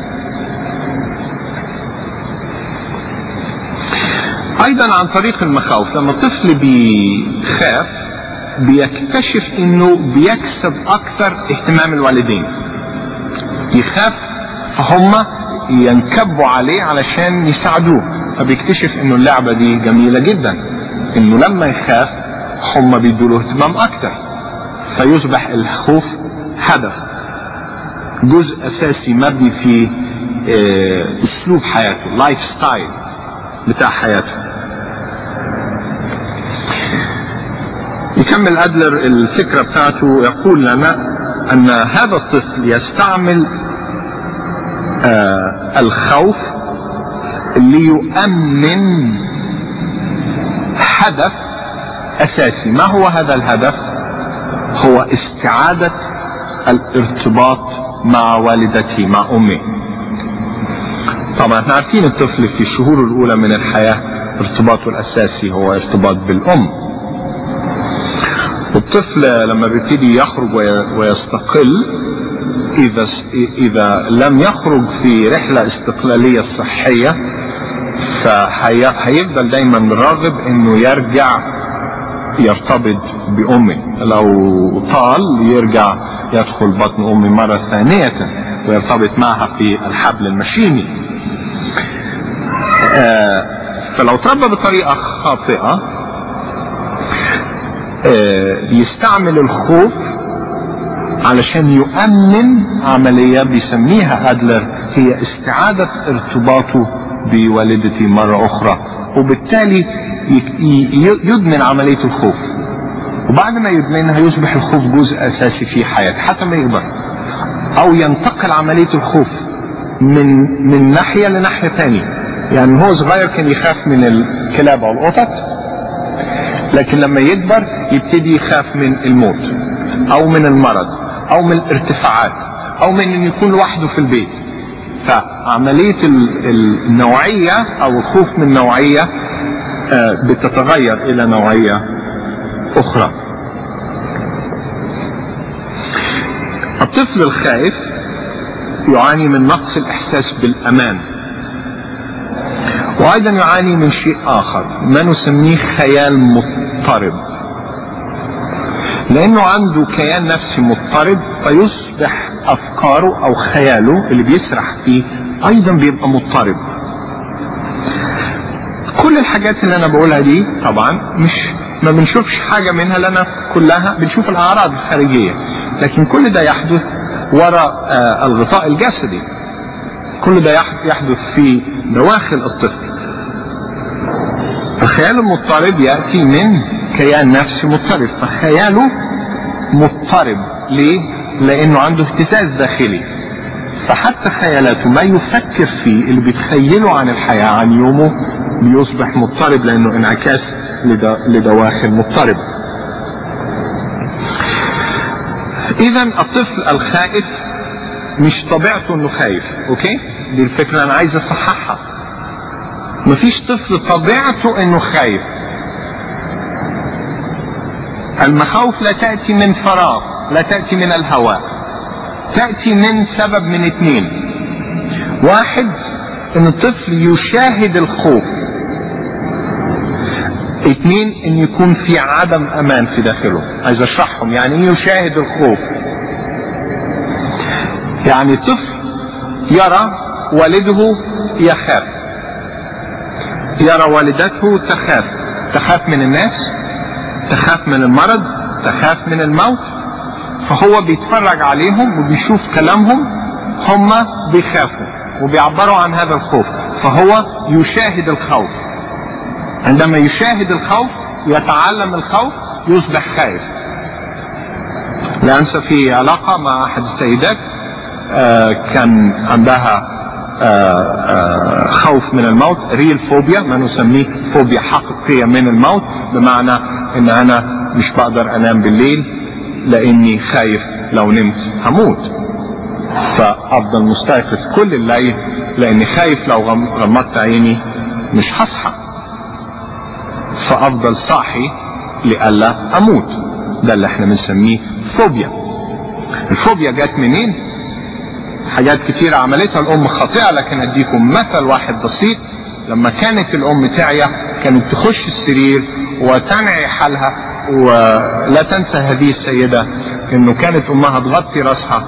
ايضا عن طريق المخاوف لما الطفل بيخاف بيكتشف انه بيكسب اكثر اهتمام الوالدين يخاف فهم ينكبوا عليه علشان يساعدوه فبيكتشف انه اللعبة دي جميلة جدا انه لما يخاف هم بيدوا له اهتمام اكثر فيصبح الخوف هدف جزء اساسي مبني في اه اسلوب حياته لايف ستايل بتاع حياته يكمل أدلر الفكرة بتاعته يقول لنا أن هذا الطفل يستعمل آه الخوف ليؤمن هدف أساسي ما هو هذا الهدف هو استعادة الارتباط مع والدته مع أمه طبعا احنا عارفين الطفل في الشهور الأولى من الحياة ارتباطه الأساسي هو ارتباط بالأم والطفل لما بيبتدي يخرج ويستقل إذا إذا لم يخرج في رحلة استقلالية صحية فهيفضل دايما راغب إنه يرجع يرتبط بأمه لو طال يرجع يدخل بطن أمه مرة ثانية ويرتبط معها في الحبل المشيني آه فلو تربى بطريقة خاطئة يستعمل الخوف علشان يؤمن عملية بيسميها أدلر هي استعادة ارتباطه بوالدته مرة أخرى وبالتالي يدمن عملية الخوف وبعد ما يدمنها يصبح الخوف جزء أساسي في حياته حتى ما يكبر أو ينتقل عملية الخوف من من ناحية لناحية ثانية يعني هو صغير كان يخاف من الكلاب أو القطط لكن لما يكبر يبتدي يخاف من الموت او من المرض او من الارتفاعات او من ان يكون لوحده في البيت فعملية النوعية او الخوف من نوعية بتتغير الى نوعية اخرى الطفل الخائف يعاني من نقص الاحساس بالامان وايضا يعاني من شيء اخر ما نسميه خيال مضطرب لانه عنده كيان نفسي مضطرب فيصبح افكاره او خياله اللي بيسرح فيه ايضا بيبقى مضطرب كل الحاجات اللي انا بقولها دي طبعا مش ما بنشوفش حاجة منها لنا كلها بنشوف الاعراض الخارجية لكن كل ده يحدث وراء آه الغطاء الجسدي كل ده يحدث في دواخل الطفل الخيال المضطرب يأتي من كيان نفسي مضطرب فخياله مضطرب ليه؟ لأنه عنده اهتزاز داخلي فحتى خيالاته ما يفكر فيه اللي بيتخيله عن الحياة عن يومه بيصبح مضطرب لأنه انعكاس لدواخل مضطربة إذا الطفل الخائف مش طبيعته انه خايف اوكي دي الفكرة انا عايز اصححها مفيش طفل طبيعته انه خايف المخاوف لا تأتي من فراغ لا تأتي من الهواء تأتي من سبب من اتنين واحد ان الطفل يشاهد الخوف اتنين ان يكون في عدم امان في داخله عايز اشرحهم يعني ايه يشاهد الخوف يعني طفل يرى والده يخاف يرى والدته تخاف تخاف من الناس تخاف من المرض تخاف من الموت فهو بيتفرج عليهم وبيشوف كلامهم هم بيخافوا وبيعبروا عن هذا الخوف فهو يشاهد الخوف عندما يشاهد الخوف يتعلم الخوف يصبح خائف لا انسى في علاقة مع احد السيدات آه كان عندها آه آه خوف من الموت ريل فوبيا ما نسميه فوبيا حقيقية من الموت بمعنى ان انا مش بقدر انام بالليل لاني خايف لو نمت هموت فافضل مستيقظ كل الليل لاني خايف لو غمضت عيني مش هصحى فافضل صاحي لئلا اموت ده اللي احنا بنسميه فوبيا الفوبيا جت منين حاجات كتيرة عملتها الام خاطئة لكن اديكم مثل واحد بسيط لما كانت الام تعيا كانت تخش السرير وتنعي حالها ولا تنسى هذه السيدة انه كانت امها تغطي راسها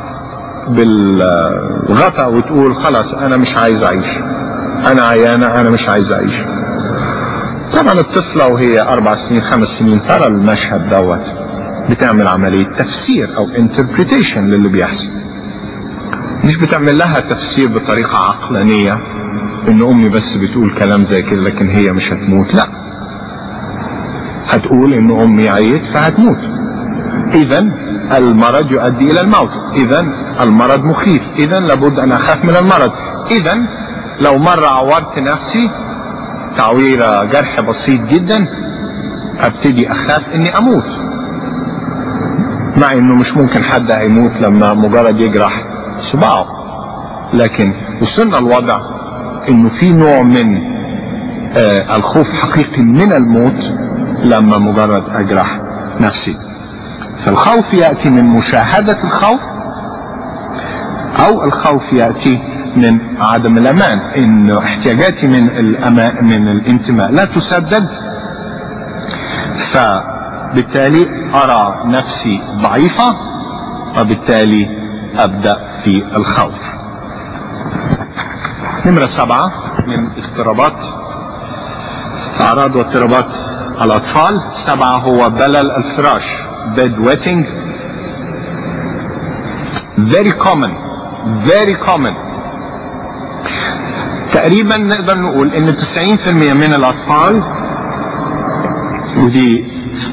بالغطا وتقول خلاص انا مش عايز اعيش انا عيانة انا مش عايز اعيش طبعا الطفلة وهي اربع سنين خمس سنين ترى المشهد دوت بتعمل عملية تفسير او interpretation للي بيحصل مش بتعمل لها تفسير بطريقة عقلانية ان امي بس بتقول كلام زي كده لكن هي مش هتموت لا هتقول ان امي عيت فهتموت اذا المرض يؤدي الى الموت اذا المرض مخيف اذا لابد ان اخاف من المرض اذا لو مرة عورت نفسي تعويرة جرح بسيط جدا ابتدي اخاف اني اموت مع انه مش ممكن حد هيموت لما مجرد يجرح صباعه لكن وصلنا الوضع انه في نوع من آه الخوف حقيقي من الموت لما مجرد اجرح نفسي فالخوف ياتي من مشاهده الخوف او الخوف ياتي من عدم الامان ان احتياجاتي من الامان من الانتماء لا تسدد فبالتالي ارى نفسي ضعيفه وبالتالي ابدا في الخوف نمره سبعه من اضطرابات اعراض واضطرابات الاطفال سبعه هو بلل الفراش bed wetting very common very common تقريبا نقدر نقول ان 90% من الاطفال ودي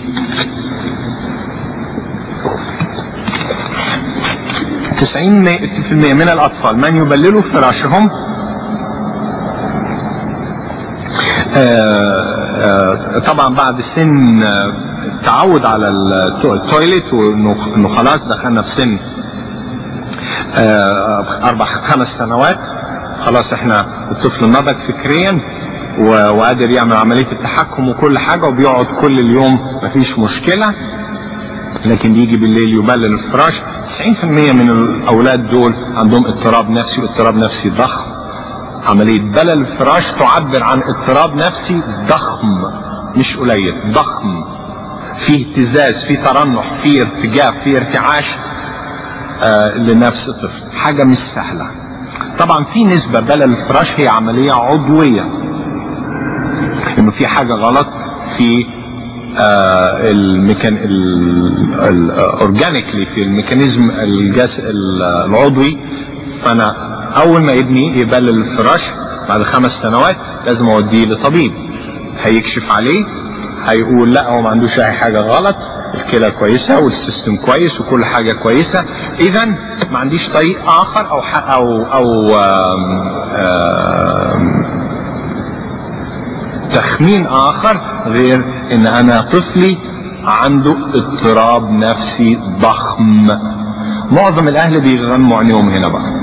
تسعين في المية من الأطفال من يبللوا فراشهم آآ آآ طبعا بعد سن التعود على التويليت وانه خلاص دخلنا في سن اربع خمس سنوات خلاص احنا الطفل نضج فكريا وقادر يعمل عملية التحكم وكل حاجة وبيقعد كل اليوم مفيش مشكلة لكن يجي بالليل يبلل الفراش 90% من الاولاد دول عندهم اضطراب نفسي واضطراب نفسي ضخم عملية بلل الفراش تعبر عن اضطراب نفسي ضخم مش قليل ضخم في اهتزاز في ترنح في ارتجاف في ارتعاش آه لنفس الطفل حاجة مش سهلة طبعا في نسبة بلل الفراش هي عملية عضوية انه في حاجة غلط في آه الميكان الاورجانيكلي في الميكانيزم الجس العضوي فانا اول ما ابني يبلل الفراش بعد خمس سنوات لازم اوديه لطبيب هيكشف عليه هيقول لا هو ما عندوش اي حاجه غلط الكلى كويسه والسيستم كويس وكل حاجه كويسه اذا ما عنديش طريق اخر او او او آم آم تخمين اخر غير ان انا طفلي عنده اضطراب نفسي ضخم معظم الاهل بيغموا عينيهم هنا بقى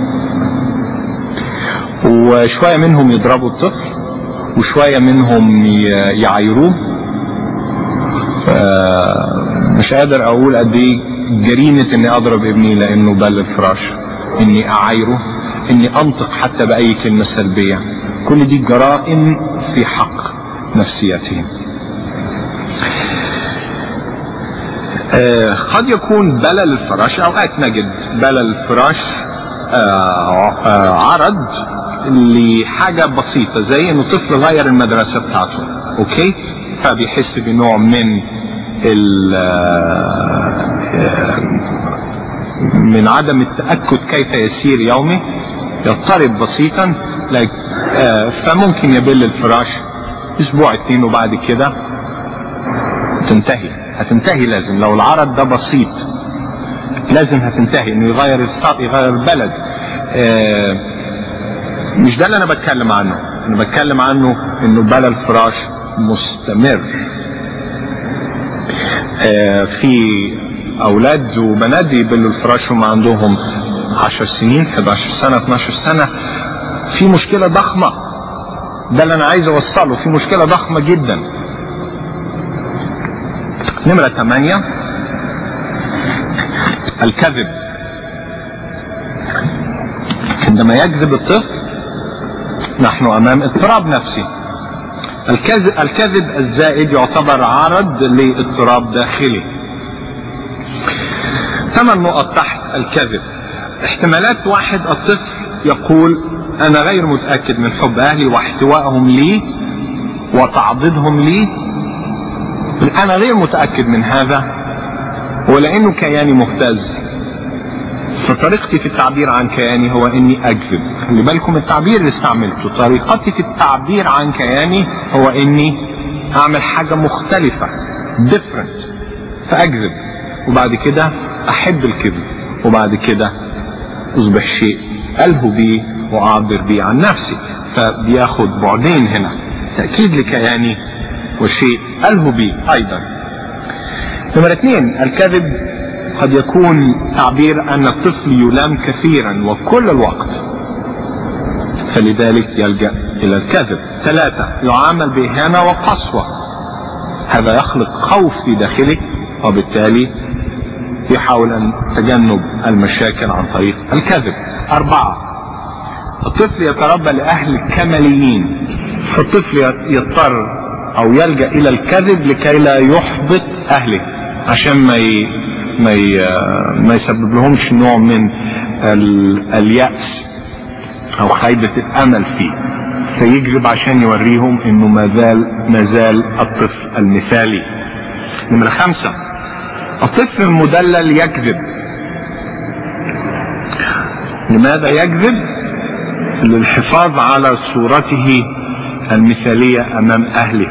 وشويه منهم يضربوا الطفل وشويه منهم يعايروه مش قادر اقول قد ايه جريمه اني اضرب ابني لانه بل الفراش اني اعايره اني انطق حتى باي كلمه سلبيه كل دي جرائم في حق نفسيتهم آه قد يكون بلل الفراش اوقات نجد بلل الفراش آه آه عرض لحاجة بسيطة زي انه طفل غير المدرسة بتاعته اوكي فبيحس بنوع من ال من عدم التأكد كيف يسير يومه يضطرب بسيطا فممكن يبل الفراش اسبوع اتنين وبعد كده تنتهي هتنتهي لازم لو العرض ده بسيط لازم هتنتهي انه يغير الصوت يغير البلد مش ده اللي انا بتكلم عنه انا بتكلم عنه انه بلا الفراش مستمر في اولاد وبنات يبلوا الفراش هم عندهم 10 سنين 11 سنه 12 سنه في مشكله ضخمه ده اللي انا عايز اوصله في مشكله ضخمه جدا نمره 8 الكذب عندما يكذب الطفل نحن امام اضطراب نفسي الكذب, الكذب الزائد يعتبر عرض لاضطراب داخلي ثمان نقط تحت الكذب احتمالات واحد الطفل يقول انا غير متاكد من حب اهلي واحتوائهم لي وتعضيدهم لي انا غير متاكد من هذا ولانه كياني مهتز فطريقتي في التعبير عن كياني هو اني اكذب خلي بالكم التعبير اللي استعملته طريقتي في التعبير عن كياني هو اني اعمل حاجة مختلفة different فاكذب وبعد كده احب الكذب وبعد كده اصبح شيء الهو بيه واعبر بيه عن نفسي فبياخد بعدين هنا تأكيد لكياني وشيء الهو بيه ايضا نمرة اثنين الكذب قد يكون تعبير ان الطفل يلام كثيرا وكل الوقت فلذلك يلجا الى الكذب ثلاثه يعامل باهانه وقسوه هذا يخلق خوف في داخله وبالتالي يحاول ان تجنب المشاكل عن طريق الكذب اربعه الطفل يتربى لاهل كماليين فالطفل يضطر او يلجا الى الكذب لكي لا يحبط اهله عشان ما ي... ما ي... ما يسبب لهمش نوع من ال... اليأس او خيبة الامل فيه فيكذب عشان يوريهم انه ما زال ما زال الطفل المثالي نمرة خمسة الطفل المدلل يكذب لماذا يكذب للحفاظ على صورته المثالية امام اهله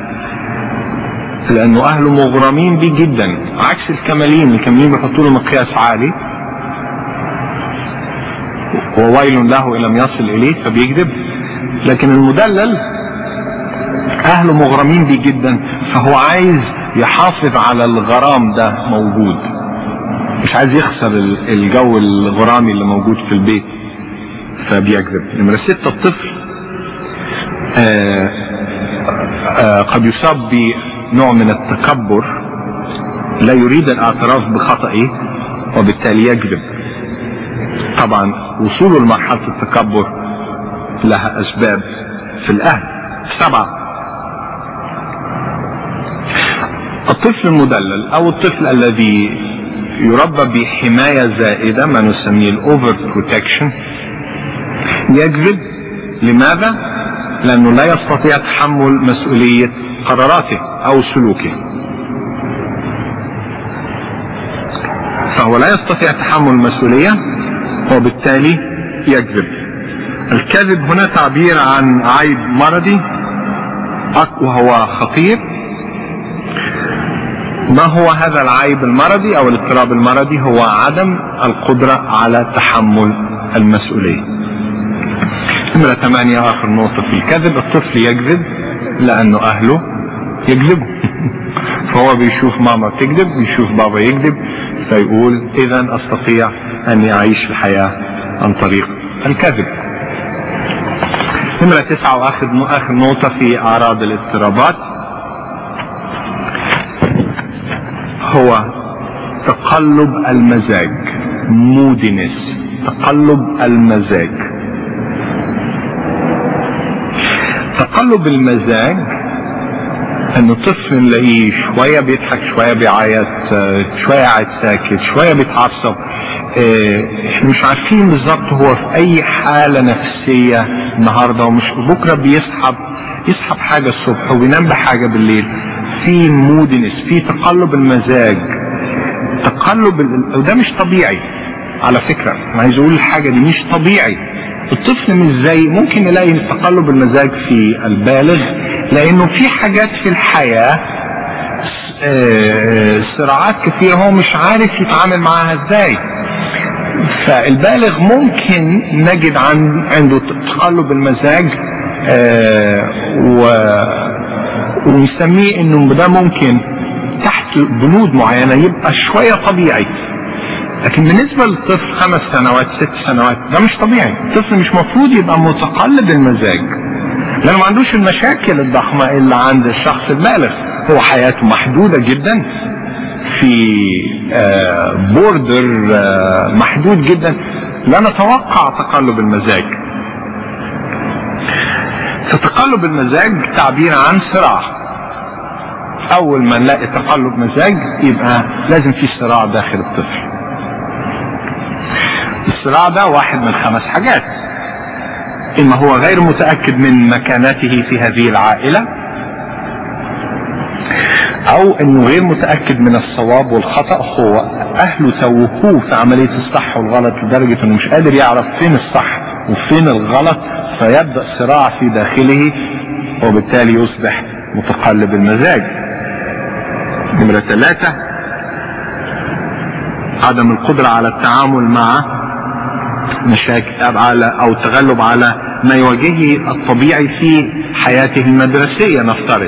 لانه اهله مغرمين بيه جدا عكس الكمالين الكمالين بيحطوا له مقياس عالي وويل له ان لم يصل اليه فبيكذب لكن المدلل اهله مغرمين بيه جدا فهو عايز يحافظ على الغرام ده موجود مش عايز يخسر الجو الغرامي اللي موجود في البيت فبيكذب نمرة ستة الطفل آآ آآ قد يصاب بنوع من التكبر لا يريد الاعتراف بخطئه وبالتالي يكذب طبعا وصوله لمرحلة التكبر لها اسباب في الاهل سبعة الطفل المدلل او الطفل الذي يربى بحماية زائدة ما نسميه الاوفر بروتكشن يكذب لماذا؟ لانه لا يستطيع تحمل مسؤولية قراراته او سلوكه فهو لا يستطيع تحمل المسؤولية وبالتالي يكذب الكذب هنا تعبير عن عيب مرضي وهو خطير ما هو هذا العيب المرضي او الاضطراب المرضي هو عدم القدرة على تحمل المسؤولية نمرة ثمانية اخر نقطة في الكذب الطفل يكذب لانه اهله يكذبوا فهو بيشوف ماما تكذب بيشوف بابا يكذب فيقول اذا استطيع اني اعيش الحياة عن طريق الكذب نمرة تسعة واخر اخر نقطة في اعراض الاضطرابات هو تقلب المزاج مودينس تقلب المزاج تقلب المزاج ان الطفل نلاقيه شويه بيضحك شويه بيعيط شويه قاعد ساكت شويه بيتعصب احنا مش عارفين بالظبط هو في اي حاله نفسيه النهارده ومش بكره بيسحب يسحب حاجه الصبح وبينام بحاجه بالليل في مودنس في تقلب المزاج تقلب ال- وده مش طبيعي على فكره انا عايز اقول الحاجه دي مش طبيعي الطفل مش زي ممكن نلاقي تقلب المزاج في البالغ لانه في حاجات في الحياه آه، صراعات كثيره هو مش عارف يتعامل معاها ازاي فالبالغ ممكن نجد عن عنده تقلب المزاج آه، و ونسميه انه ده ممكن تحت بنود معينه يبقى شويه طبيعي لكن بالنسبه للطفل خمس سنوات ست سنوات ده مش طبيعي الطفل مش مفروض يبقى متقلب المزاج لانه ما عندوش المشاكل الضخمه اللي عند الشخص البالغ هو حياته محدوده جدا في بوردر محدود جدا لا نتوقع تقلب المزاج فتقلب المزاج تعبير عن صراع اول ما نلاقي تقلب مزاج يبقى لازم في صراع داخل الطفل الصراع ده واحد من خمس حاجات اما هو غير متاكد من مكانته في هذه العائله او انه غير متاكد من الصواب والخطا هو اهله توهوه في عمليه الصح والغلط لدرجه انه مش قادر يعرف فين الصح وفين الغلط فيبدا صراع في داخله وبالتالي يصبح متقلب المزاج نمرة ثلاثة عدم القدرة على التعامل مع مشاكل على او التغلب على ما يواجهه الطبيعي في حياته المدرسية نفترض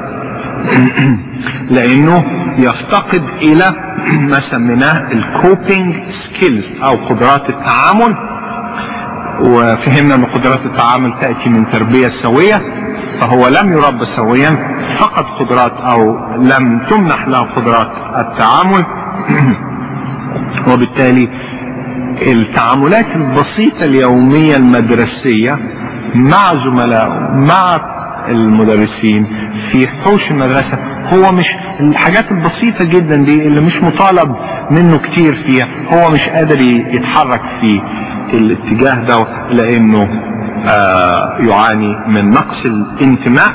لانه يفتقد الى ما سميناه الكوبينج سكيلز او قدرات التعامل وفهمنا ان قدرات التعامل تاتي من تربيه سويه فهو لم يربى سويا فقد قدرات او لم تمنح له قدرات التعامل وبالتالي التعاملات البسيطة اليومية المدرسية مع زملائه مع المدرسين في حوش المدرسة هو مش الحاجات البسيطة جدا دي اللي مش مطالب منه كتير فيها هو مش قادر يتحرك في الاتجاه ده لانه آه يعاني من نقص الانتماء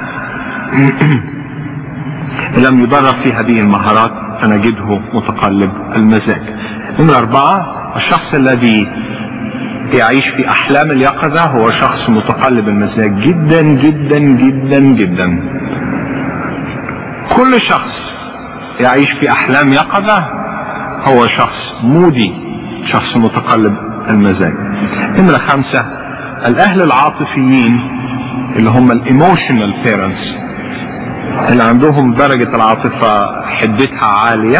لم يدرب في هذه المهارات فنجده متقلب المزاج نمرة أربعة الشخص الذي يعيش في أحلام اليقظة هو شخص متقلب المزاج جدا جدا جدا جدا كل شخص يعيش في أحلام يقظة هو شخص مودي شخص متقلب المزاج نمرة خمسة الأهل العاطفيين اللي هم الايموشنال بيرنتس اللي عندهم درجة العاطفة حدتها عالية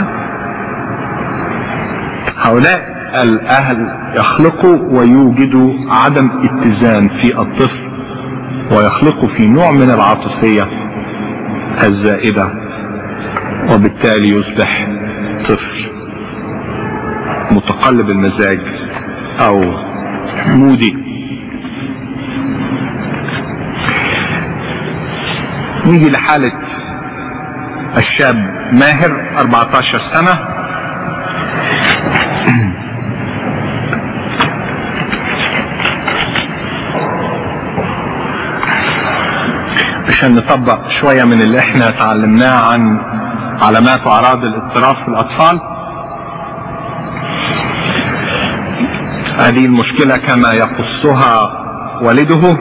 هؤلاء الأهل يخلقوا ويوجدوا عدم اتزان في الطفل ويخلقوا في نوع من العاطفية الزائدة وبالتالي يصبح طفل متقلب المزاج أو مودي نيجي لحالة الشاب ماهر 14 سنة عشان نطبق شوية من اللي احنا تعلمناه عن علامات واعراض الاضطراب في الاطفال هذه المشكلة كما يقصها والده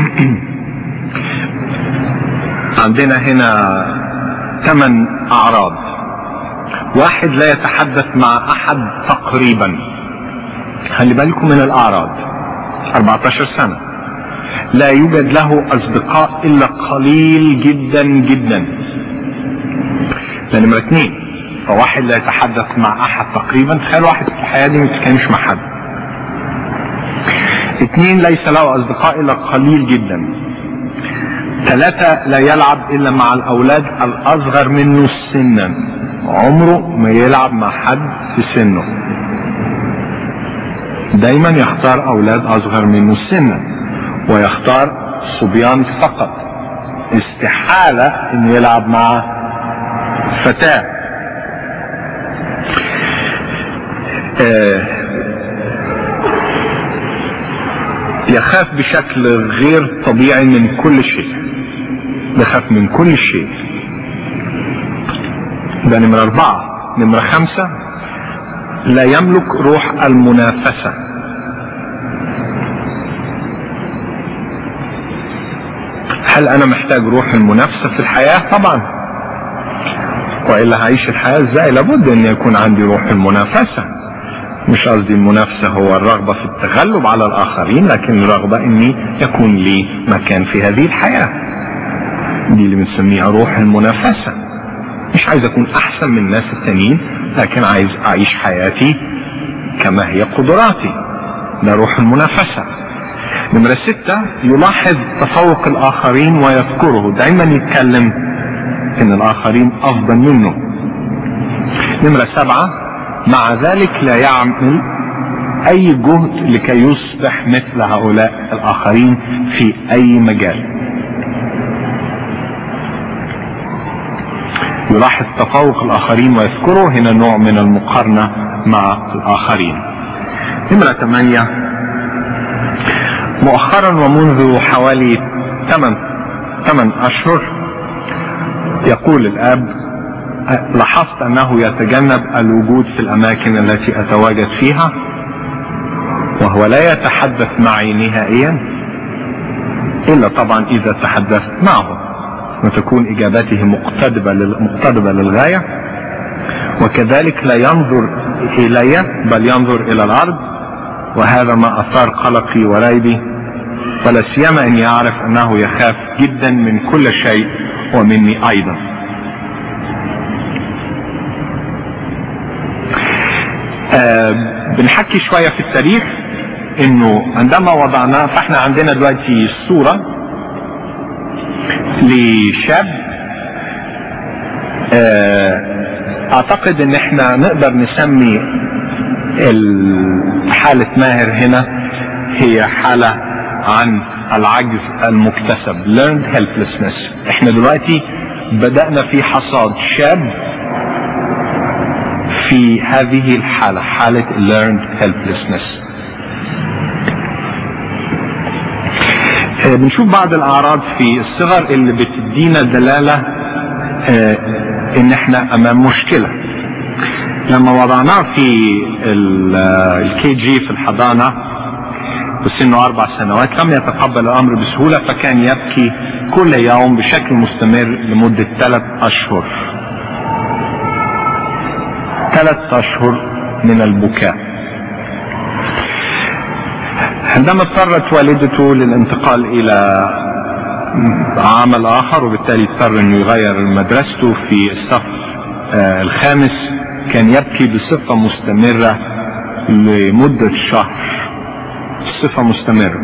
عندنا هنا ثمان اعراض واحد لا يتحدث مع احد تقريبا خلي بالكم من الاعراض 14 سنة لا يوجد له اصدقاء الا قليل جدا جدا ده نمرة اثنين فواحد لا يتحدث مع احد تقريبا تخيل واحد في الحياة دي ما بيتكلمش مع حد اثنين ليس له اصدقاء الا قليل جدا ثلاثة لا يلعب الا مع الاولاد الاصغر منه سنا عمره ما يلعب مع حد في سنه دايما يختار اولاد اصغر منه سنا ويختار صبيان فقط استحالة انه يلعب مع فتاة آه يخاف بشكل غير طبيعي من كل شيء يخاف من كل شيء ده نمرة أربعة نمرة خمسة لا يملك روح المنافسة هل أنا محتاج روح المنافسة في الحياة؟ طبعا وإلا هعيش الحياة إزاي؟ لابد أن يكون عندي روح المنافسة مش قصدي المنافسة هو الرغبة في التغلب على الآخرين لكن الرغبة أني يكون لي مكان في هذه الحياة دي اللي بنسميها روح المنافسة مش عايز أكون أحسن من الناس التانيين لكن عايز أعيش حياتي كما هي قدراتي ده روح المنافسة نمرة ستة يلاحظ تفوق الآخرين ويذكره دايما يتكلم إن الآخرين أفضل منه نمرة سبعة مع ذلك لا يعمل أي جهد لكي يصبح مثل هؤلاء الآخرين في أي مجال يلاحظ تفوق الآخرين ويذكره هنا نوع من المقارنة مع الآخرين نمرة ثمانية مؤخرا ومنذ حوالي ثمان ثمان أشهر يقول الأب لاحظت أنه يتجنب الوجود في الأماكن التي أتواجد فيها وهو لا يتحدث معي نهائيا إلا طبعا إذا تحدثت معه وتكون إجابته مقتضبة مقتضبة للغاية وكذلك لا ينظر إلي بل ينظر إلى الأرض وهذا ما أثار قلقي وريبي ولا سيما أني أعرف أنه يخاف جدا من كل شيء ومني أيضا آه بنحكي شوية في التاريخ انه عندما وضعنا فاحنا عندنا دلوقتي صورة لشاب آه اعتقد ان احنا نقدر نسمي حالة ماهر هنا هي حالة عن العجز المكتسب learned helplessness احنا دلوقتي بدأنا في حصاد شاب في هذه الحالة حالة learned helplessness آه بنشوف بعض الأعراض في الصغر اللي بتدينا دلالة آه إن إحنا أمام مشكلة لما وضعناه في الكي جي في الحضانة وسنه أربع سنوات لم يتقبل الأمر بسهولة فكان يبكي كل يوم بشكل مستمر لمدة ثلاث أشهر ثلاث أشهر من البكاء عندما اضطرت والدته للانتقال إلى عمل آخر وبالتالي اضطر أنه يغير مدرسته في الصف آه الخامس كان يبكي بصفة مستمرة لمدة شهر صفة مستمرة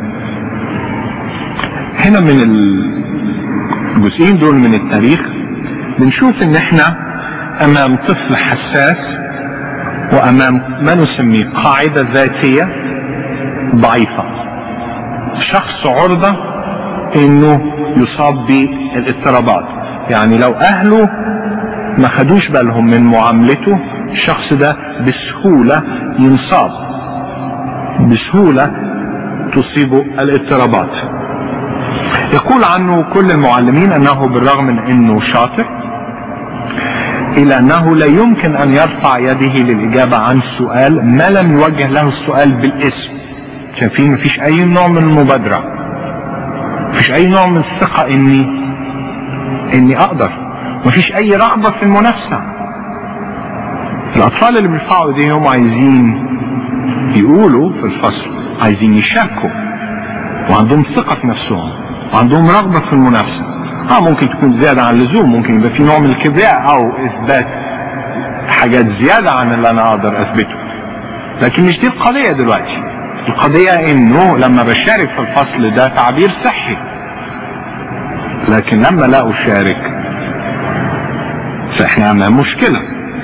هنا من الجزئين دول من التاريخ بنشوف ان احنا امام طفل حساس وامام ما نسميه قاعدة ذاتية ضعيفة شخص عرضة انه يصاب بالاضطرابات يعني لو اهله ما خدوش بالهم من معاملته الشخص ده بسهولة ينصاب بسهولة تصيبه الاضطرابات يقول عنه كل المعلمين انه بالرغم من انه شاطر الى انه لا يمكن ان يرفع يده للاجابة عن سؤال ما لم يوجه له السؤال بالاسم شايفين مفيش اي نوع من المبادرة مفيش اي نوع من الثقة اني اني اقدر مفيش اي رغبة في المنافسة الاطفال اللي بيرفعوا ايديهم عايزين يقولوا في الفصل عايزين يشاركوا وعندهم ثقة في نفسهم وعندهم رغبة في المنافسة اه ممكن تكون زيادة عن اللزوم ممكن يبقى في نوع من الكبرياء او اثبات حاجات زيادة عن اللي انا اقدر اثبته لكن مش دي القضية دلوقتي القضية انه لما بشارك في الفصل ده تعبير صحي لكن لما لا اشارك فاحنا عندنا مشكلة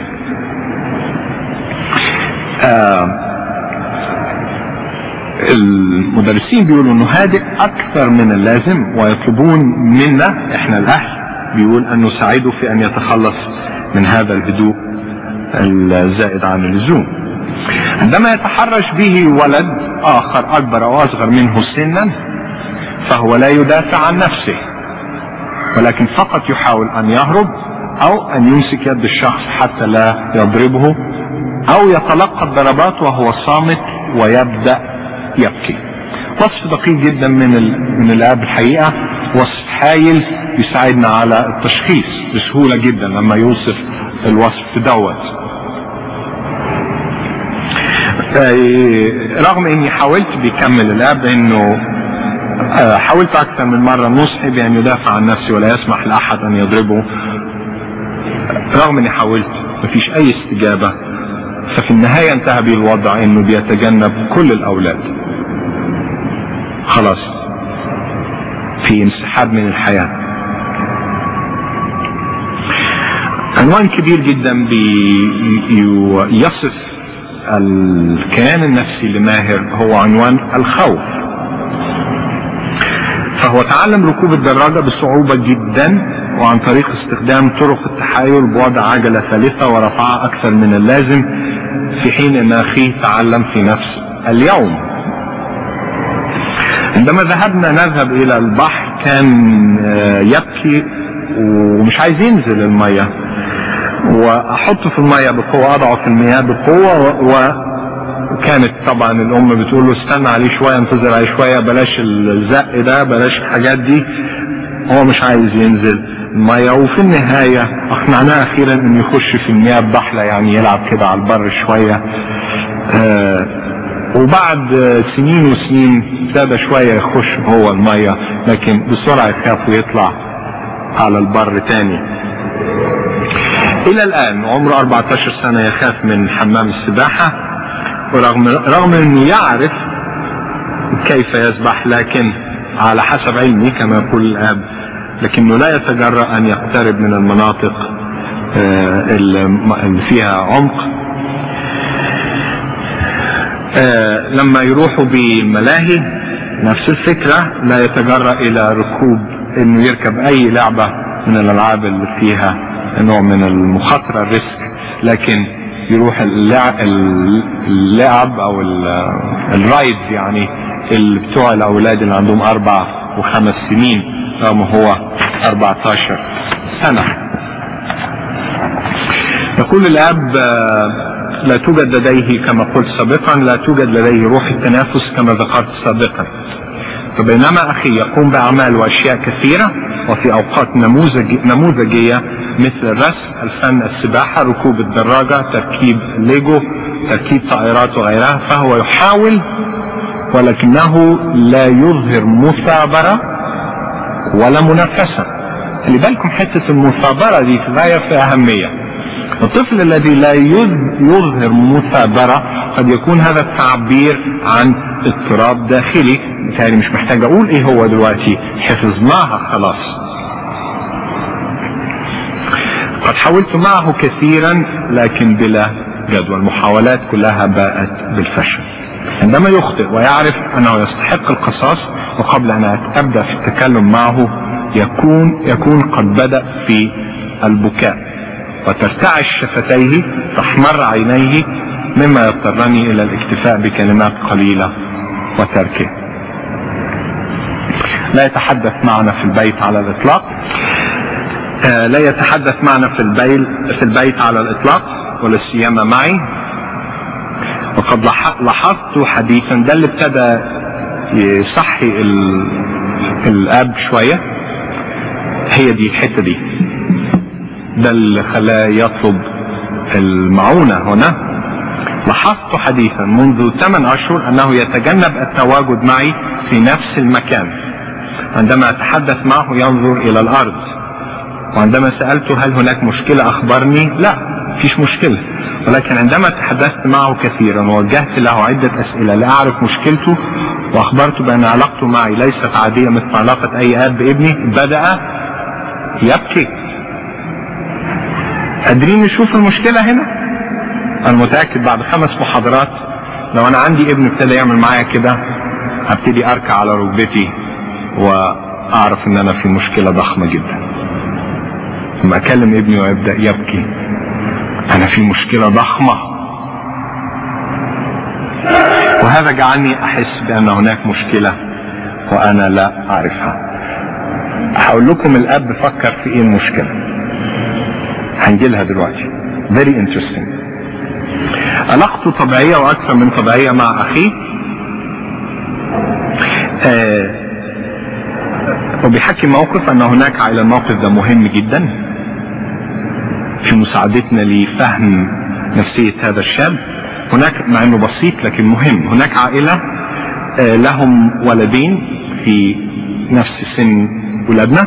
آه المدرسين بيقولوا انه هادئ اكثر من اللازم ويطلبون منا احنا الاهل بيقول ان نساعده في ان يتخلص من هذا الهدوء الزائد عن اللزوم عندما يتحرش به ولد آخر أكبر أو أصغر منه سنا فهو لا يدافع عن نفسه ولكن فقط يحاول أن يهرب أو أن يمسك يد الشخص حتى لا يضربه أو يتلقى الضربات وهو صامت ويبدأ يبكي وصف دقيق جدا من من الاب الحقيقه وصف هايل يساعدنا على التشخيص بسهوله جدا لما يوصف الوصف دوت رغم اني حاولت بيكمل الاب انه حاولت اكثر من مرة نصحي بان يدافع عن نفسه ولا يسمح لاحد ان يضربه رغم اني حاولت مفيش اي استجابة ففي النهاية انتهى بي الوضع انه بيتجنب كل الاولاد خلاص في انسحاب من الحياة عنوان كبير جدا بيصف الكيان النفسي لماهر هو عنوان الخوف فهو تعلم ركوب الدراجة بصعوبة جدا وعن طريق استخدام طرق التحايل بوضع عجلة ثالثة ورفعها أكثر من اللازم في حين أن أخيه تعلم في نفس اليوم عندما ذهبنا نذهب الى البحر كان يبكي ومش عايز ينزل المية واحطه في المية بقوة اضعه في المياه بقوة وكانت طبعا الام بتقول له استنى عليه شوية انتظر عليه شوية بلاش الزق ده بلاش الحاجات دي هو مش عايز ينزل المية وفي النهاية اقنعناه اخيرا انه يخش في المياه ببحلة يعني يلعب كده على البر شوية آه وبعد سنين وسنين ابتدى شوية يخش جوه المية لكن بسرعة يخاف ويطلع على البر تاني الى الان عمره 14 سنة يخاف من حمام السباحة ورغم رغم انه يعرف كيف يسبح لكن على حسب علمي كما يقول الاب لكنه لا يتجرأ ان يقترب من المناطق اللي فيها عمق آه لما يروحوا بالملاهي نفس الفكرة لا يتجرأ إلى ركوب إنه يركب أي لعبة من الألعاب اللي فيها نوع من المخاطرة الريسك لكن يروح اللعب, اللعب أو الرايد يعني اللي بتوع الأولاد اللي عندهم أربع وخمس سنين رغم هو 14 سنة يقول الأب آه لا توجد لديه كما قلت سابقا لا توجد لديه روح التنافس كما ذكرت سابقا فبينما أخي يقوم بأعمال وأشياء كثيرة وفي أوقات نموذج نموذجية مثل الرسم الفن السباحة ركوب الدراجة تركيب ليجو تركيب طائرات وغيرها فهو يحاول ولكنه لا يظهر مثابرة ولا منافسة خلي بالكم حتة المثابرة دي في غاية في أهمية الطفل الذي لا يظهر مثابرة قد يكون هذا التعبير عن اضطراب داخلي بالتالي مش محتاج اقول ايه هو دلوقتي حفظناها خلاص قد حاولت معه كثيرا لكن بلا جدوى المحاولات كلها باءت بالفشل عندما يخطئ ويعرف انه يستحق القصاص وقبل ان ابدا في التكلم معه يكون يكون قد بدا في البكاء وترتعش شفتيه تحمر عينيه مما يضطرني الى الاكتفاء بكلمات قليله وتركه لا يتحدث معنا في البيت على الاطلاق آه لا يتحدث معنا في البيت في البيت على الاطلاق ولا سيما معي وقد لاحظت حديثا ده اللي ابتدى يصحي الاب شويه هي دي الحته دي ده اللي خلاه يطلب المعونة هنا لاحظت حديثا منذ ثمان أشهر أنه يتجنب التواجد معي في نفس المكان عندما أتحدث معه ينظر إلى الأرض وعندما سألته هل هناك مشكلة أخبرني لا فيش مشكلة ولكن عندما تحدثت معه كثيرا ووجهت له عدة أسئلة لأعرف مشكلته وأخبرته بأن علاقته معي ليست عادية مثل علاقة أي أب بابني بدأ يبكي قادرين نشوف المشكلة هنا أنا متأكد بعد خمس محاضرات لو أنا عندي ابن ابتدى يعمل معايا كده هبتدي أركع على ركبتي وأعرف إن أنا في مشكلة ضخمة جدا لما أكلم ابني ويبدأ يبكي أنا في مشكلة ضخمة وهذا جعلني احس بان هناك مشكلة وانا لا اعرفها هقول لكم الاب فكر في ايه المشكلة هنجيلها دلوقتي very interesting علاقته طبيعية واكثر من طبيعية مع اخيه آه وبيحكي موقف ان هناك على الموقف ده مهم جدا في مساعدتنا لفهم نفسية هذا الشاب هناك مع انه بسيط لكن مهم هناك عائلة آه لهم ولدين في نفس سن ولادنا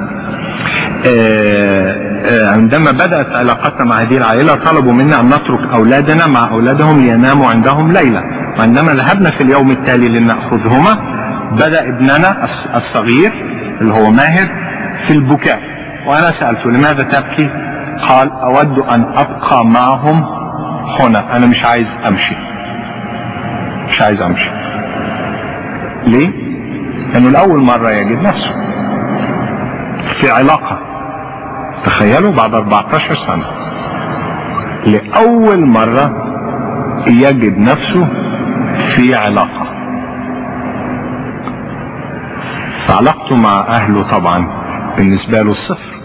آه عندما بدأت علاقتنا مع هذه العائلة طلبوا منا أن نترك أولادنا مع أولادهم ليناموا عندهم ليلة وعندما ذهبنا في اليوم التالي لنأخذهما بدأ ابننا الصغير اللي هو ماهر في البكاء وأنا سألته لماذا تبكي قال أود أن أبقى معهم هنا أنا مش عايز أمشي مش عايز أمشي ليه؟ لأنه لأول مرة يجد نفسه في علاقة تخيلوا بعد 14 سنة لأول مرة يجد نفسه في علاقة فعلاقته مع أهله طبعا بالنسبة له صفر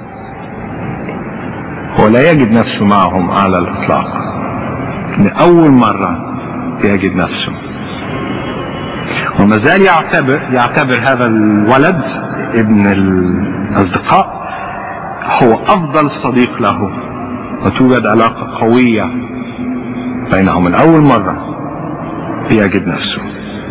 هو لا يجد نفسه معهم على الإطلاق لأول مرة يجد نفسه وما زال يعتبر يعتبر هذا الولد ابن الأصدقاء هو أفضل صديق له وتوجد علاقة قوية بينهم من أول مرة يجد نفسه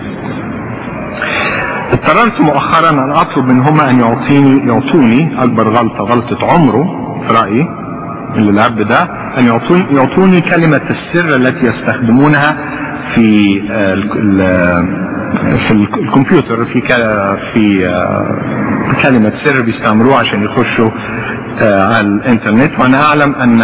اضطررت مؤخرا أن أطلب منهما أن يعطيني يعطوني أكبر غلطة غلطة عمره في رأيي اللي الأب ده أن يعطوني, يعطوني كلمة السر التي يستخدمونها في في الكمبيوتر في في كلمة سر بيستعملوها عشان يخشوا على الانترنت وانا اعلم ان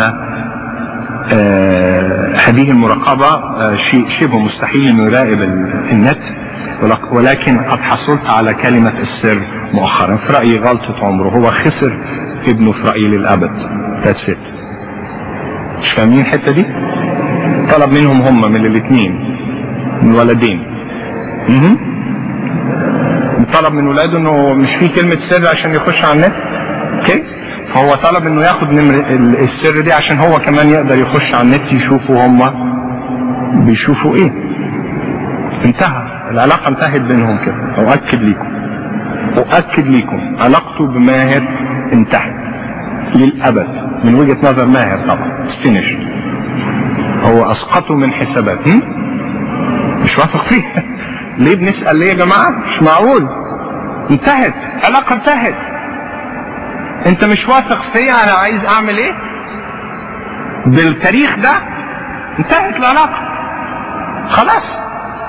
هذه المراقبة شيء شبه مستحيل انه يراقب النت ولكن قد حصلت على كلمة السر مؤخرا في رأيي غلطة عمره هو خسر ابنه في رأيي للأبد That's it مش فاهمين الحتة دي؟ طلب منهم هم من الاثنين من الولدين اها طلب من ولاده انه مش في كلمة سر عشان يخش على النت اوكي فهو طلب انه ياخد نمر السر دي عشان هو كمان يقدر يخش على النت يشوفوا هم بيشوفوا ايه انتهى العلاقة انتهت بينهم كده اؤكد ليكم اؤكد ليكم علاقته بماهر انتهت للابد من وجهة نظر ماهر طبعا فينيش هو اسقطه من حسابات مش واثق فيه ليه بنسأل ليه يا جماعة مش معقول انتهت علاقة انتهت انت مش واثق فيا انا عايز اعمل ايه بالتاريخ ده انتهت العلاقة خلاص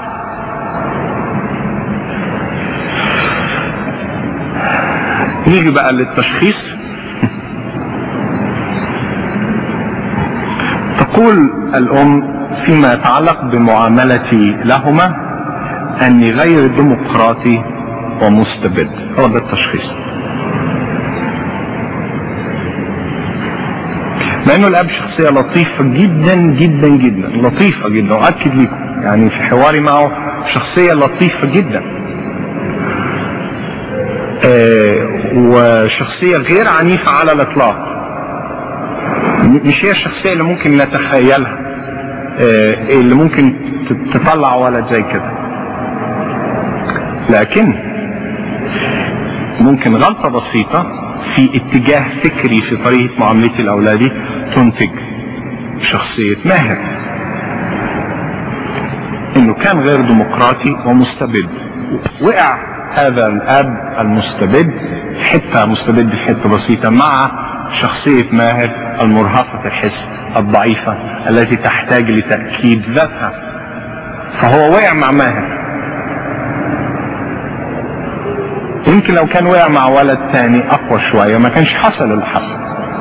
نيجي بقى للتشخيص تقول الام فيما يتعلق بمعاملتي لهما اني غير ديمقراطي ومستبد هو ده التشخيص مع انه الاب شخصيه لطيفه جدا جدا جدا لطيفه جدا واكد لكم يعني في حواري معه شخصيه لطيفه جدا آه وشخصيه غير عنيفه على الاطلاق مش هي الشخصيه اللي ممكن نتخيلها آه اللي ممكن تطلع ولد زي كده لكن ممكن غلطه بسيطه في اتجاه فكري في طريقة معاملتي لأولادي تنتج شخصية ماهر انه كان غير ديمقراطي ومستبد وقع هذا الاب المستبد حتة مستبد في حتة بسيطة مع شخصية ماهر المرهفة الحس الضعيفة التي تحتاج لتأكيد ذاتها فهو وقع مع ماهر يمكن لو كان وقع مع ولد تاني اقوى شوية ما كانش حصل اللي حصل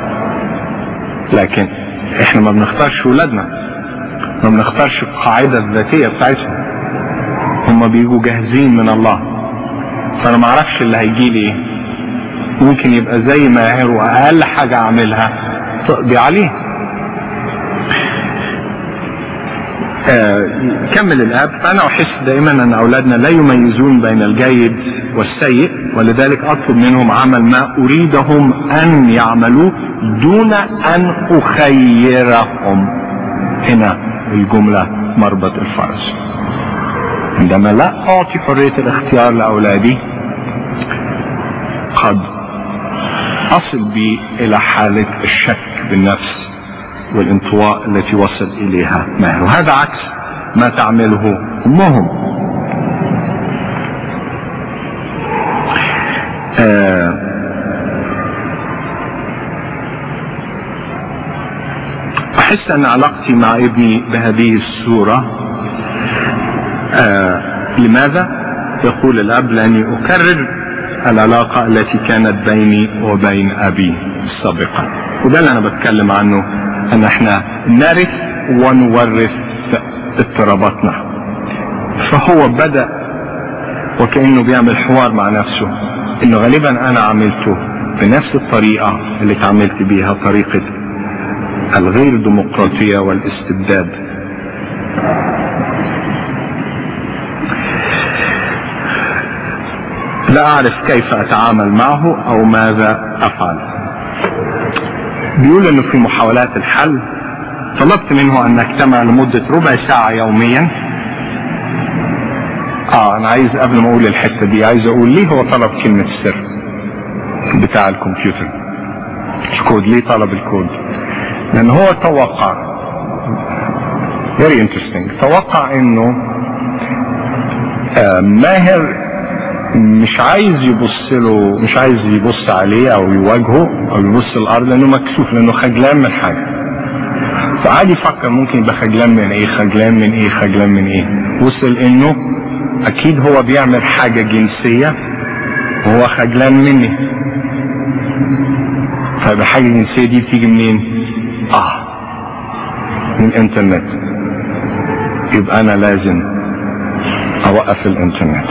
لكن احنا ما بنختارش ولادنا ما بنختارش القاعدة الذاتية بتاعتهم هم بيجوا جاهزين من الله فانا ما اعرفش اللي هيجي لي ايه ممكن يبقى زي ماهر واقل حاجة اعملها تقضي عليه آه كمل الاب فانا احس دائما ان اولادنا لا يميزون بين الجيد والسيء ولذلك اطلب منهم عمل ما اريدهم ان يعملوه دون ان اخيرهم هنا الجمله مربط الفرس عندما لا اعطي حريه الاختيار لاولادي قد اصل بي الى حاله الشك بالنفس والانطواء التي وصل اليها ماهر وهذا عكس ما تعمله امهم آه احس ان علاقتي مع ابني بهذه الصورة آه لماذا يقول الاب لاني اكرر العلاقة التي كانت بيني وبين ابي سابقا وده اللي انا بتكلم عنه ان احنا نرث ونورث اضطراباتنا فهو بدأ وكأنه بيعمل حوار مع نفسه انه غالبا انا عملته بنفس الطريقة اللي اتعاملت بيها طريقة الغير ديمقراطية والاستبداد لا اعرف كيف اتعامل معه او ماذا افعل بيقول انه في محاولات الحل طلبت منه ان نجتمع لمدة ربع ساعة يوميا اه انا عايز قبل ما اقول الحتة دي عايز اقول ليه هو طلب كلمة السر بتاع الكمبيوتر الكود ليه طلب الكود لان هو توقع very interesting توقع انه آه ماهر مش عايز يبص له مش عايز يبص عليه او يواجهه او يبص الارض لانه مكسوف لانه خجلان من حاجه فقعد يفكر ممكن يبقى خجلان من ايه خجلان من ايه خجلان من ايه وصل انه اكيد هو بيعمل حاجه جنسيه وهو خجلان مني طيب الحاجه الجنسيه دي بتيجي منين اه من الانترنت يبقى انا لازم اوقف الانترنت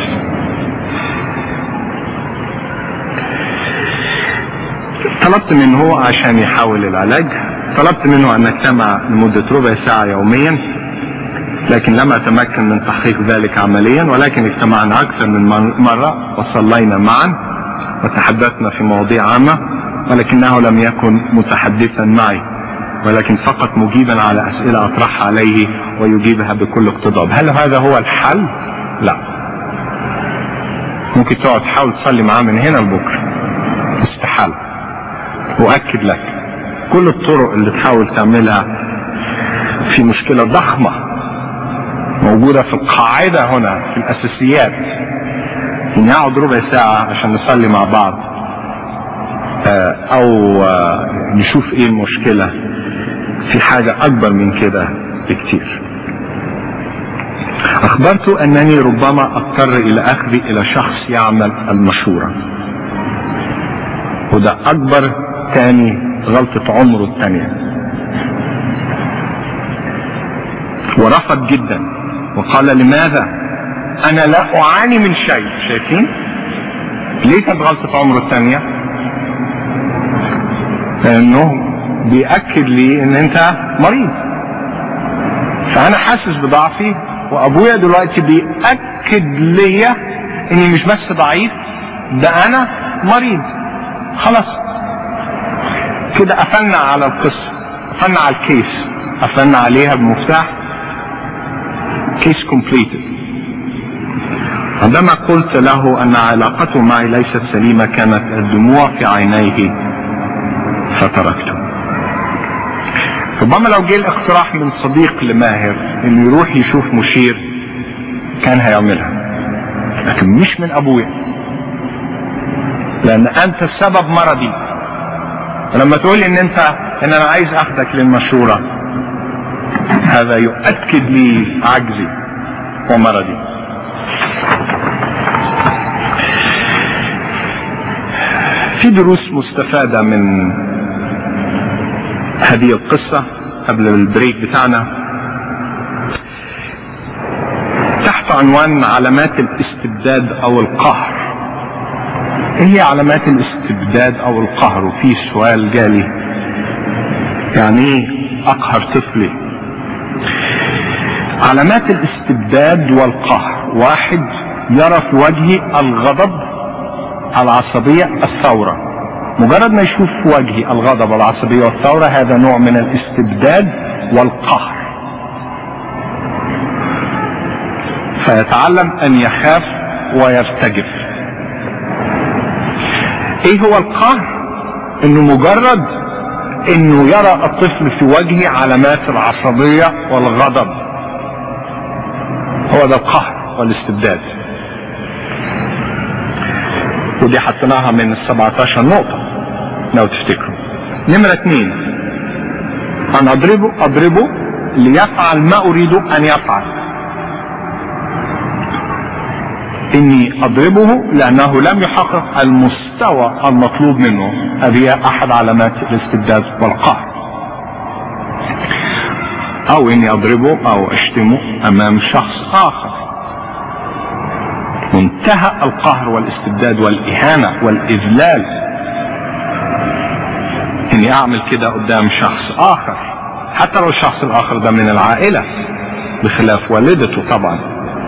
طلبت منه عشان يحاول العلاج طلبت منه ان نجتمع لمدة ربع ساعة يوميا لكن لم اتمكن من تحقيق ذلك عمليا ولكن اجتمعنا اكثر من مرة وصلينا معا وتحدثنا في مواضيع عامة ولكنه لم يكن متحدثا معي ولكن فقط مجيبا على اسئلة اطرحها عليه ويجيبها بكل اقتضاب هل هذا هو الحل؟ لا ممكن تقعد تحاول تصلي معاه من هنا لبكره استحاله أؤكد لك كل الطرق اللي تحاول تعملها في مشكلة ضخمة موجودة في القاعدة هنا في الأساسيات إني أقعد ربع ساعة عشان نصلي مع بعض أو نشوف إيه المشكلة في حاجة أكبر من كده بكتير أخبرت أنني ربما أضطر إلى أخذي إلى شخص يعمل المشورة وده أكبر تاني غلطة عمره التانية ورفض جدا وقال لماذا انا لا اعاني من شيء شايفين ليه كانت غلطة عمره التانية لانه بيأكد لي ان انت مريض فانا حاسس بضعفي وابويا دلوقتي بيأكد ليا اني مش بس ضعيف ده انا مريض خلاص كده قفلنا على القصة قفلنا على الكيس قفلنا عليها بمفتاح كيس كومبليتد عندما قلت له ان علاقته معي ليست سليمة كانت الدموع في عينيه فتركته ربما لو جه الاقتراح من صديق لماهر انه يروح يشوف مشير كان هيعملها لكن مش من ابويا لان انت السبب مرضي ولما تقول ان انت ان انا عايز اخدك للمشورة هذا يؤكد لي عجزي ومرضي في دروس مستفادة من هذه القصة قبل البريك بتاعنا تحت عنوان علامات الاستبداد او القهر ايه هي علامات الاستبداد او القهر وفي سؤال جالي يعني ايه اقهر طفلي علامات الاستبداد والقهر واحد يرى في وجهي الغضب العصبية الثورة مجرد ما يشوف في وجهي الغضب والعصبية والثورة هذا نوع من الاستبداد والقهر فيتعلم ان يخاف ويرتجف ايه هو القهر انه مجرد انه يرى الطفل في وجهه علامات العصبية والغضب هو ده القهر والاستبداد ودي حطيناها من ال 17 نقطة لو تفتكروا نمرة اثنين أن أضربه أضربه ليفعل ما أريد أن يفعل إني أضربه لأنه لم يحقق المستوى المطلوب منه هذه أحد علامات الاستبداد والقهر أو إني أضربه أو أشتمه أمام شخص آخر منتهى القهر والاستبداد والإهانة والإذلال إني أعمل كده قدام شخص آخر حتى لو الشخص الآخر ده من العائلة بخلاف والدته طبعا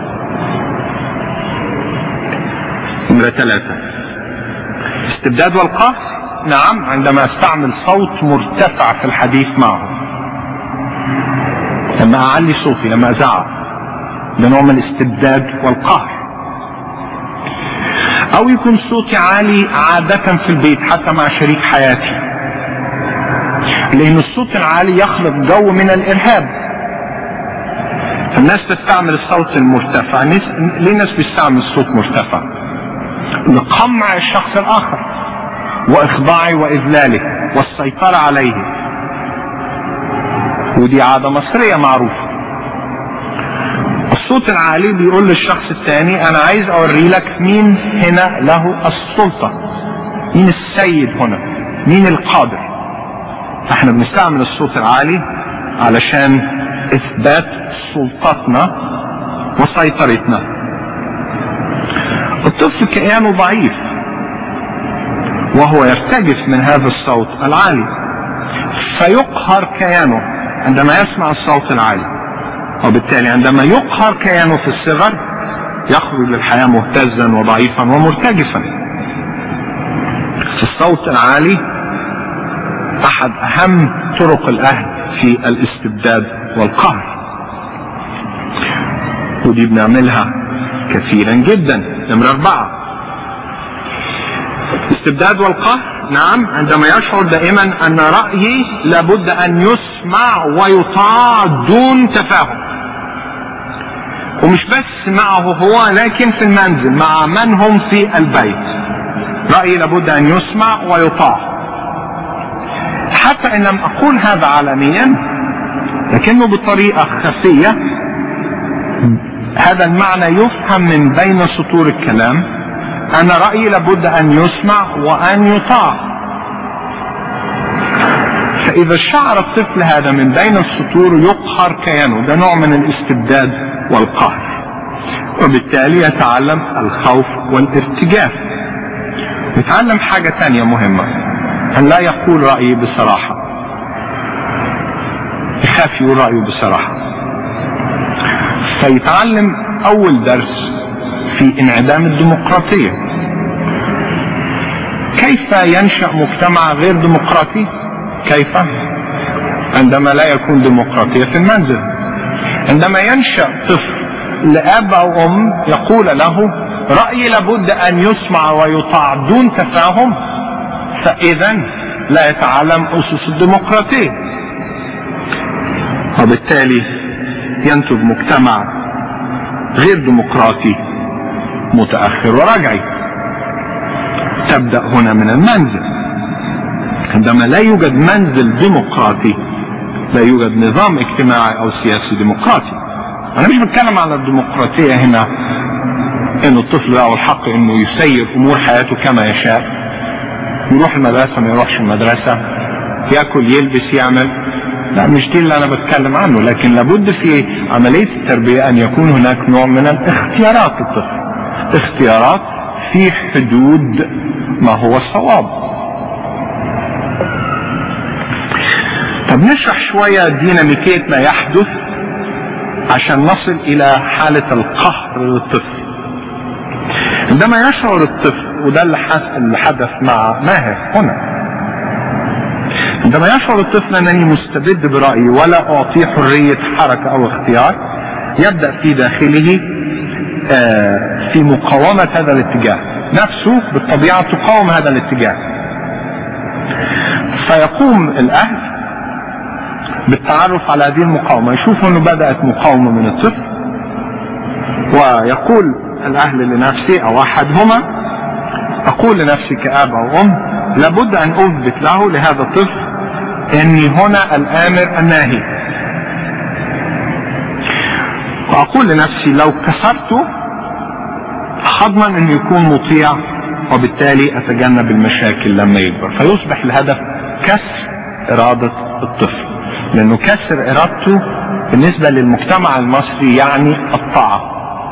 نمرة ثلاثة استبداد والقهر نعم عندما استعمل صوت مرتفع في الحديث معه لما أعلي صوتي لما أزعق ده نوع من الاستبداد والقهر او يكون صوتي عالي عادة في البيت حتى مع شريك حياتي لان الصوت العالي يخلق جو من الارهاب الناس تستعمل الصوت المرتفع ليه الناس بيستعمل صوت مرتفع لقمع الشخص الاخر واخضاعه واذلاله والسيطرة عليه ودي عادة مصرية معروفة الصوت العالي بيقول للشخص الثاني انا عايز اوري لك مين هنا له السلطة مين السيد هنا مين القادر احنا بنستعمل الصوت العالي علشان اثبات سلطتنا وسيطرتنا الطفل كيانه ضعيف وهو يرتجف من هذا الصوت العالي فيقهر كيانه عندما يسمع الصوت العالي وبالتالي عندما يقهر كيانه في الصغر يخرج للحياة مهتزا وضعيفا ومرتجفا في الصوت العالي احد اهم طرق الاهل في الاستبداد والقهر ودي بنعملها كثيرا جدا نمرة اربعة الاستبداد والقهر نعم عندما يشعر دائما ان رأيي لابد ان يسمع ويطاع دون تفاهم ومش بس معه هو لكن في المنزل مع من هم في البيت رأيي لابد ان يسمع ويطاع حتى ان لم اقول هذا علنيا لكنه بطريقة خفية هذا المعنى يفهم من بين سطور الكلام أن رأيي لابد أن يسمع وأن يطاع فإذا شعر الطفل هذا من بين السطور يقهر كيانه ده نوع من الاستبداد والقهر وبالتالي يتعلم الخوف والارتجاف يتعلم حاجة تانية مهمة أن لا يقول رأيي بصراحة يخاف يقول رأيه بصراحة فيتعلم أول درس في انعدام الديمقراطية كيف ينشأ مجتمع غير ديمقراطي كيف عندما لا يكون ديمقراطية في المنزل عندما ينشأ طفل لأب أو أم يقول له رأيي لابد أن يسمع ويطاع دون تفاهم فإذا لا يتعلم أسس الديمقراطية وبالتالي ينتج مجتمع غير ديمقراطي متأخر ورجعي تبدأ هنا من المنزل عندما لا يوجد منزل ديمقراطي لا يوجد نظام اجتماعي او سياسي ديمقراطي انا مش بتكلم على الديمقراطية هنا ان الطفل له الحق انه يسير امور حياته كما يشاء يروح المدرسة ما يروحش المدرسة ياكل يلبس يعمل لا مش دي اللي انا بتكلم عنه لكن لابد في عملية التربية ان يكون هناك نوع من الاختيارات للطفل اختيارات في حدود ما هو الصواب طب نشرح شوية ديناميكية ما يحدث عشان نصل الى حالة القهر للطفل عندما يشعر الطفل وده اللي حدث مع ماهر هنا عندما يشعر الطفل انني مستبد برأيي ولا اعطيه حرية حركة او اختيار يبدأ في داخله في مقاومة هذا الاتجاه نفسه بالطبيعة تقاوم هذا الاتجاه فيقوم الاهل بالتعرف على هذه المقاومة يشوفوا انه بدأت مقاومة من الطفل ويقول الاهل لنفسي او احدهما اقول لنفسي كاب او ام لابد ان اثبت له لهذا الطفل اني هنا الامر الناهي واقول لنفسي لو كسرته حضمن انه يكون مطيع وبالتالي اتجنب المشاكل لما يكبر فيصبح الهدف كسر ارادة الطفل لانه كسر ارادته بالنسبة للمجتمع المصري يعني الطاعة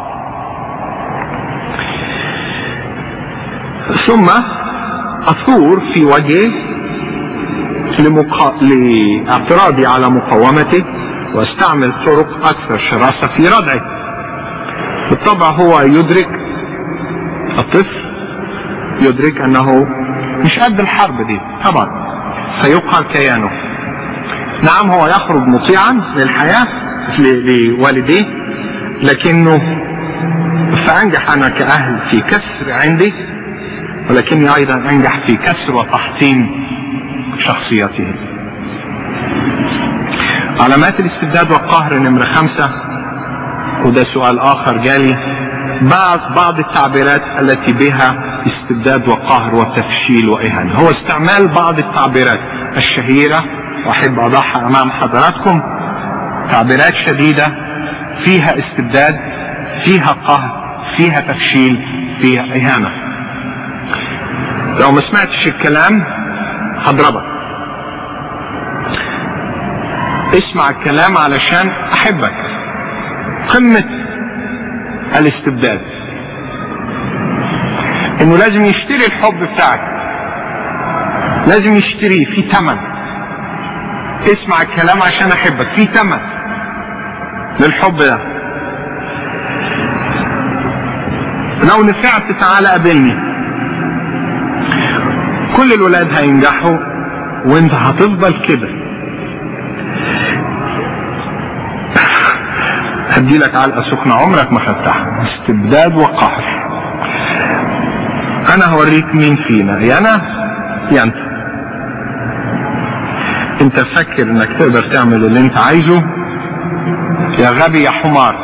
ثم اثور في وجهه لمقا... لاعتراضي على مقاومته واستعمل طرق اكثر شراسة في ردعه بالطبع هو يدرك الطفل يدرك انه مش قد الحرب دي طبعا سيقهر كيانه نعم هو يخرج مطيعا للحياة لوالديه لكنه فانجح انا كاهل في كسر عندي ولكني ايضا انجح في كسر وتحطيم شخصيته علامات الاستبداد والقهر نمرة خمسة وده سؤال اخر جالي بعض بعض التعبيرات التي بها استبداد وقهر وتفشيل واهانة هو استعمال بعض التعبيرات الشهيرة واحب اضعها امام حضراتكم تعبيرات شديدة فيها استبداد فيها قهر فيها تفشيل فيها اهانة لو ما سمعتش الكلام هضربك اسمع الكلام علشان احبك قمة الاستبداد انه لازم يشتري الحب بتاعك لازم يشتريه في ثمن اسمع الكلام عشان احبك في ثمن للحب ده لو نفعت تعالى قابلني كل الولاد هينجحوا وانت هتفضل كده هدي لك علقه سخنه عمرك ما خدتها استبداد وقهر انا هوريك مين فينا يا انا يا انت انت فكر انك تقدر تعمل اللي انت عايزه يا غبي يا حمار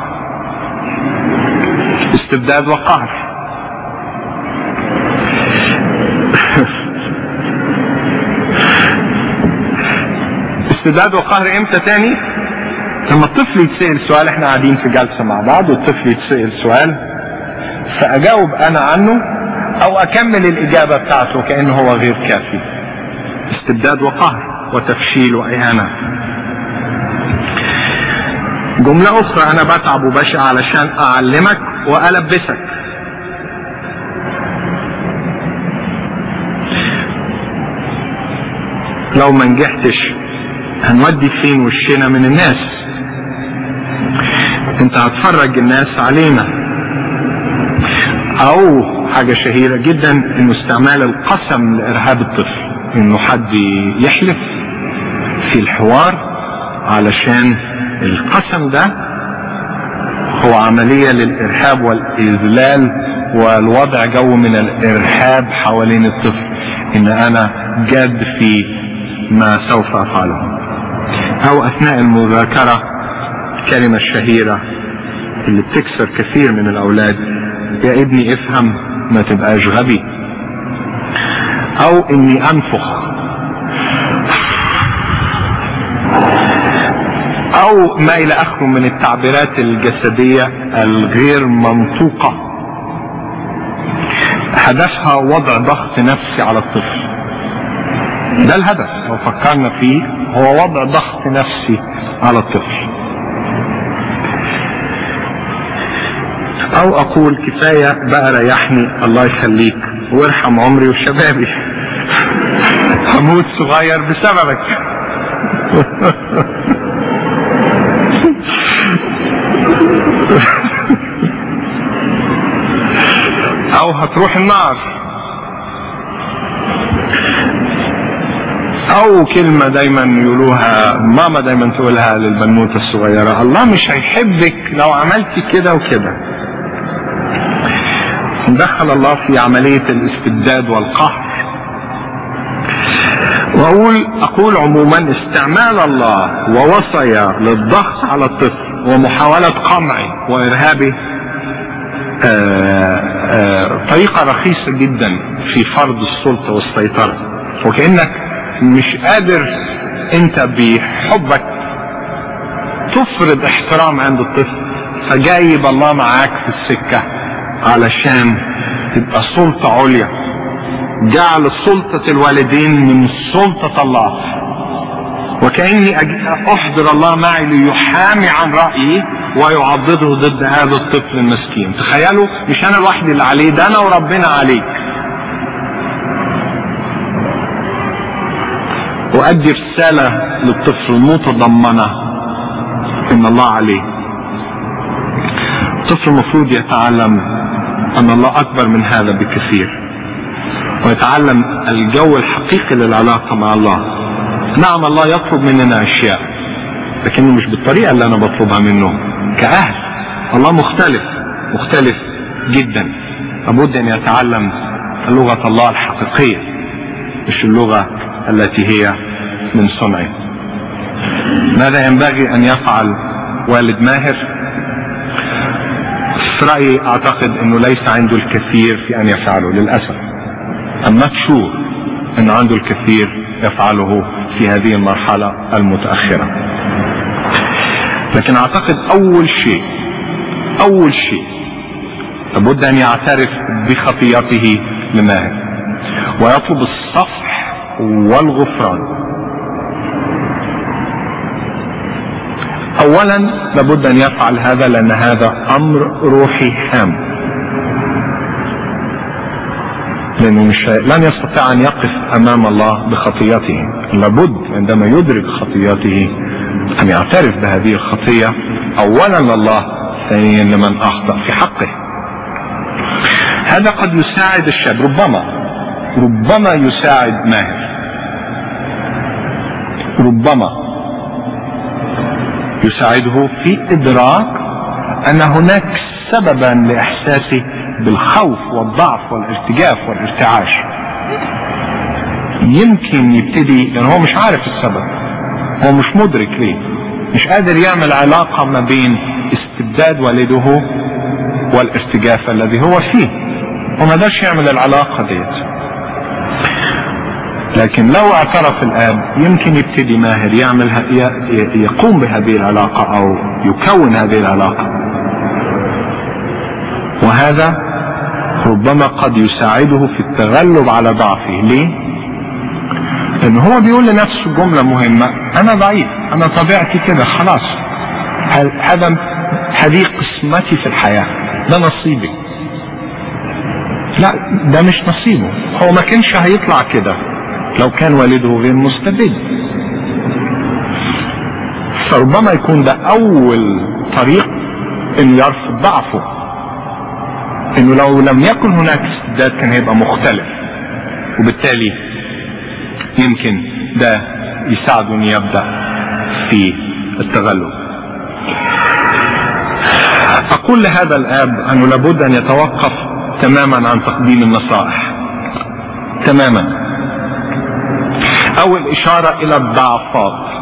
استبداد وقهر استبداد وقهر امتى تاني لما الطفل يتسأل سؤال احنا قاعدين في جلسة مع بعض والطفل يتسأل سؤال فاجاوب انا عنه او اكمل الاجابة بتاعته كانه هو غير كافي استبداد وقهر وتفشيل واهانة جملة اخرى انا بتعب وبشع علشان اعلمك والبسك لو ما نجحتش هنودي فين وشنا من الناس انت هتفرج الناس علينا او حاجة شهيرة جدا انه استعمال القسم لارهاب الطفل انه حد يحلف في الحوار علشان القسم ده هو عملية للارهاب والاذلال والوضع جو من الارهاب حوالين الطفل ان انا جاد في ما سوف افعله او اثناء المذاكرة الكلمة الشهيرة اللي بتكسر كثير من الاولاد يا ابني افهم ما تبقاش غبي او اني انفخ او ما الى اخره من التعبيرات الجسدية الغير منطوقة هدفها وضع ضغط نفسي على الطفل ده الهدف لو فكرنا فيه هو وضع ضغط نفسي على الطفل او اقول كفاية بقى ريحني الله يخليك وارحم عمري وشبابي هموت صغير بسببك او هتروح النار او كلمة دايما يقولوها ماما دايما تقولها للبنوتة الصغيرة الله مش هيحبك لو عملتي كده وكده دخل الله في عملية الاستبداد والقهر واقول اقول عموما استعمال الله ووصايا للضغط على الطفل ومحاولة قمعه وارهابه آآ آآ طريقة رخيصة جدا في فرض السلطة والسيطرة وكأنك مش قادر انت بحبك تفرض احترام عند الطفل فجايب الله معاك في السكة علشان تبقى سلطة عليا جعل سلطة الوالدين من سلطة الله وكأني أحضر الله معي ليحامي عن رأيي ويعضده ضد هذا الطفل المسكين تخيلوا مش أنا لوحدي اللي عليه ده أنا وربنا عليك وأدي رسالة للطفل متضمنة إن الله عليه الطفل المفروض يتعلم أن الله أكبر من هذا بكثير ويتعلم الجو الحقيقي للعلاقة مع الله نعم الله يطلب مننا أشياء لكنه مش بالطريقة اللي أنا بطلبها منه كأهل الله مختلف مختلف جدا لابد أن يتعلم لغة الله الحقيقية مش اللغة التي هي من صنعه ماذا ينبغي أن يفعل والد ماهر في رأيي أعتقد أنه ليس عنده الكثير في أن يفعله للأسف I'm not sure أنه عنده الكثير يفعله في هذه المرحلة المتأخرة لكن أعتقد أول شيء أول شيء لابد أن يعترف بخطيئته لماهر ويطلب الصفح والغفران اولا لابد ان يفعل هذا لان هذا امر روحي هام لانه مش لن يستطيع ان يقف امام الله بخطيته لابد عندما يدرك خطيته ان يعترف بهذه الخطيه اولا لله ثانيا لمن اخطا في حقه هذا قد يساعد الشاب ربما ربما يساعد ماهر ربما يساعده في ادراك ان هناك سببا لاحساسه بالخوف والضعف والارتجاف والارتعاش يمكن يبتدي لان هو مش عارف السبب هو مش مدرك ليه مش قادر يعمل علاقة ما بين استبداد والده والارتجاف الذي هو فيه هو ما قدرش يعمل العلاقة ديت لكن لو اعترف الاب يمكن يبتدي ماهر يعمل يقوم بهذه العلاقة او يكون هذه العلاقة وهذا ربما قد يساعده في التغلب على ضعفه ليه لان هو بيقول لنفسه جملة مهمة انا ضعيف انا طبيعتي كده خلاص هذا هذه قسمتي في الحياة ده نصيبي لا ده مش نصيبه هو ما كانش هيطلع كده لو كان والده غير مستبد فربما يكون ده اول طريق انه يرفض ضعفه انه لو لم يكن هناك استبداد كان هيبقى مختلف وبالتالي يمكن ده يساعده ان يبدا في التغلب اقول لهذا الاب انه لابد ان يتوقف تماما عن تقديم النصائح تماما او الاشارة الى الضعفات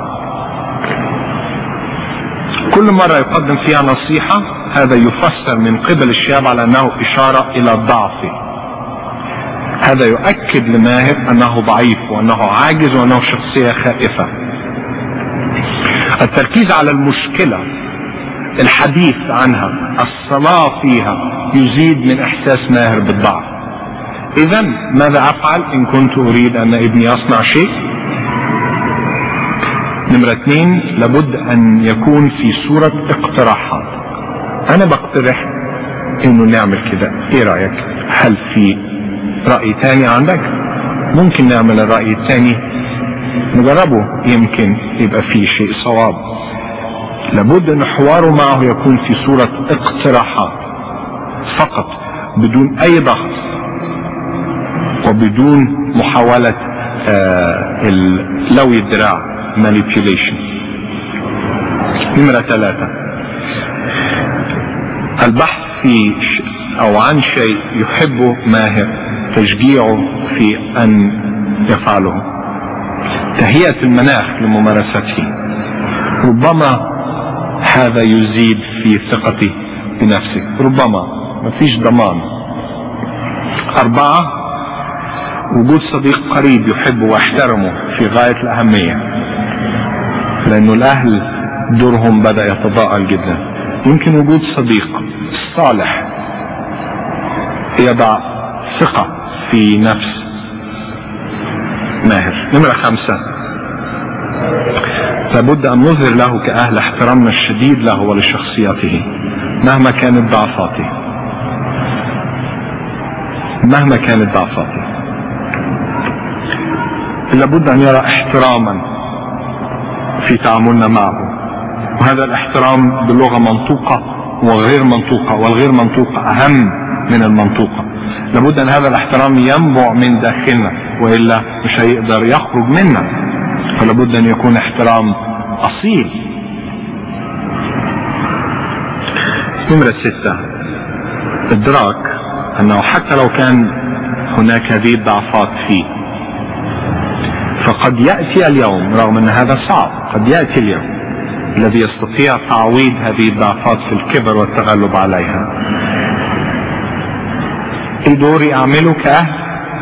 كل مرة يقدم فيها نصيحة هذا يفسر من قبل الشاب على انه اشارة الى ضعفه هذا يؤكد لماهر انه ضعيف وانه عاجز وانه شخصية خائفة التركيز على المشكلة الحديث عنها الصلاة فيها يزيد من احساس ماهر بالضعف اذا ماذا افعل ان كنت اريد ان ابني يصنع شيء نمرة اثنين لابد ان يكون في صورة اقتراحات انا بقترح انه نعمل كده ايه رأيك هل في رأي تاني عندك ممكن نعمل الرأي التاني نجربه يمكن يبقى فيه شيء صواب لابد ان حواره معه يكون في صورة اقتراحات فقط بدون اي ضغط وبدون محاولة آه لوي الدراع manipulation نمرة ثلاثة البحث في او عن شيء يحبه ماهر تشجيعه في ان يفعله تهيئة المناخ لممارسته ربما هذا يزيد في ثقتي بنفسي ربما ما فيش ضمان أربعة وجود صديق قريب يحبه ويحترمه في غاية الأهمية لأنه الأهل دورهم بدأ يتضاءل جدا يمكن وجود صديق صالح يضع ثقة في نفس ماهر نمرة خمسة لابد أن نظهر له كأهل احترامنا الشديد له ولشخصيته مهما كانت ضعفاته مهما كانت ضعفاته لابد أن يرى احتراما في تعاملنا معه وهذا الاحترام بلغة منطوقة وغير منطوقة والغير منطوقة أهم من المنطوقة لابد أن هذا الاحترام ينبع من داخلنا وإلا مش هيقدر يخرج منا فلابد أن يكون احترام أصيل نمرة ستة إدراك أنه حتى لو كان هناك هذه الضعفات فيه فقد يأتي اليوم رغم أن هذا صعب قد يأتي اليوم الذي يستطيع تعويض هذه الضعفات في الكبر والتغلب عليها ايه دوري اعمله كأهل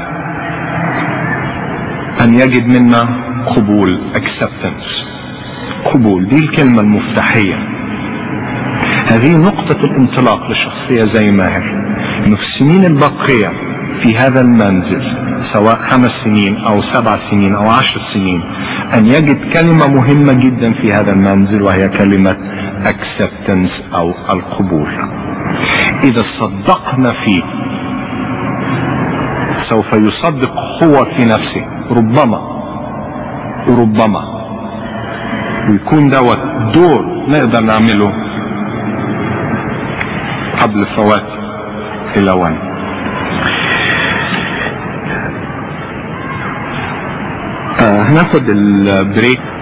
ان يجد منا قبول acceptance قبول دي الكلمة المفتاحية هذه نقطة الانطلاق لشخصية زي ماهر انه في السنين الباقية في هذا المنزل سواء خمس سنين او سبع سنين او عشر سنين ان يجد كلمة مهمة جدا في هذا المنزل وهي كلمة acceptance او القبول اذا صدقنا فيه سوف يصدق هو في نفسه ربما ربما ويكون دوت دور نقدر نعمله قبل فوات الاوان آه هناخد البريك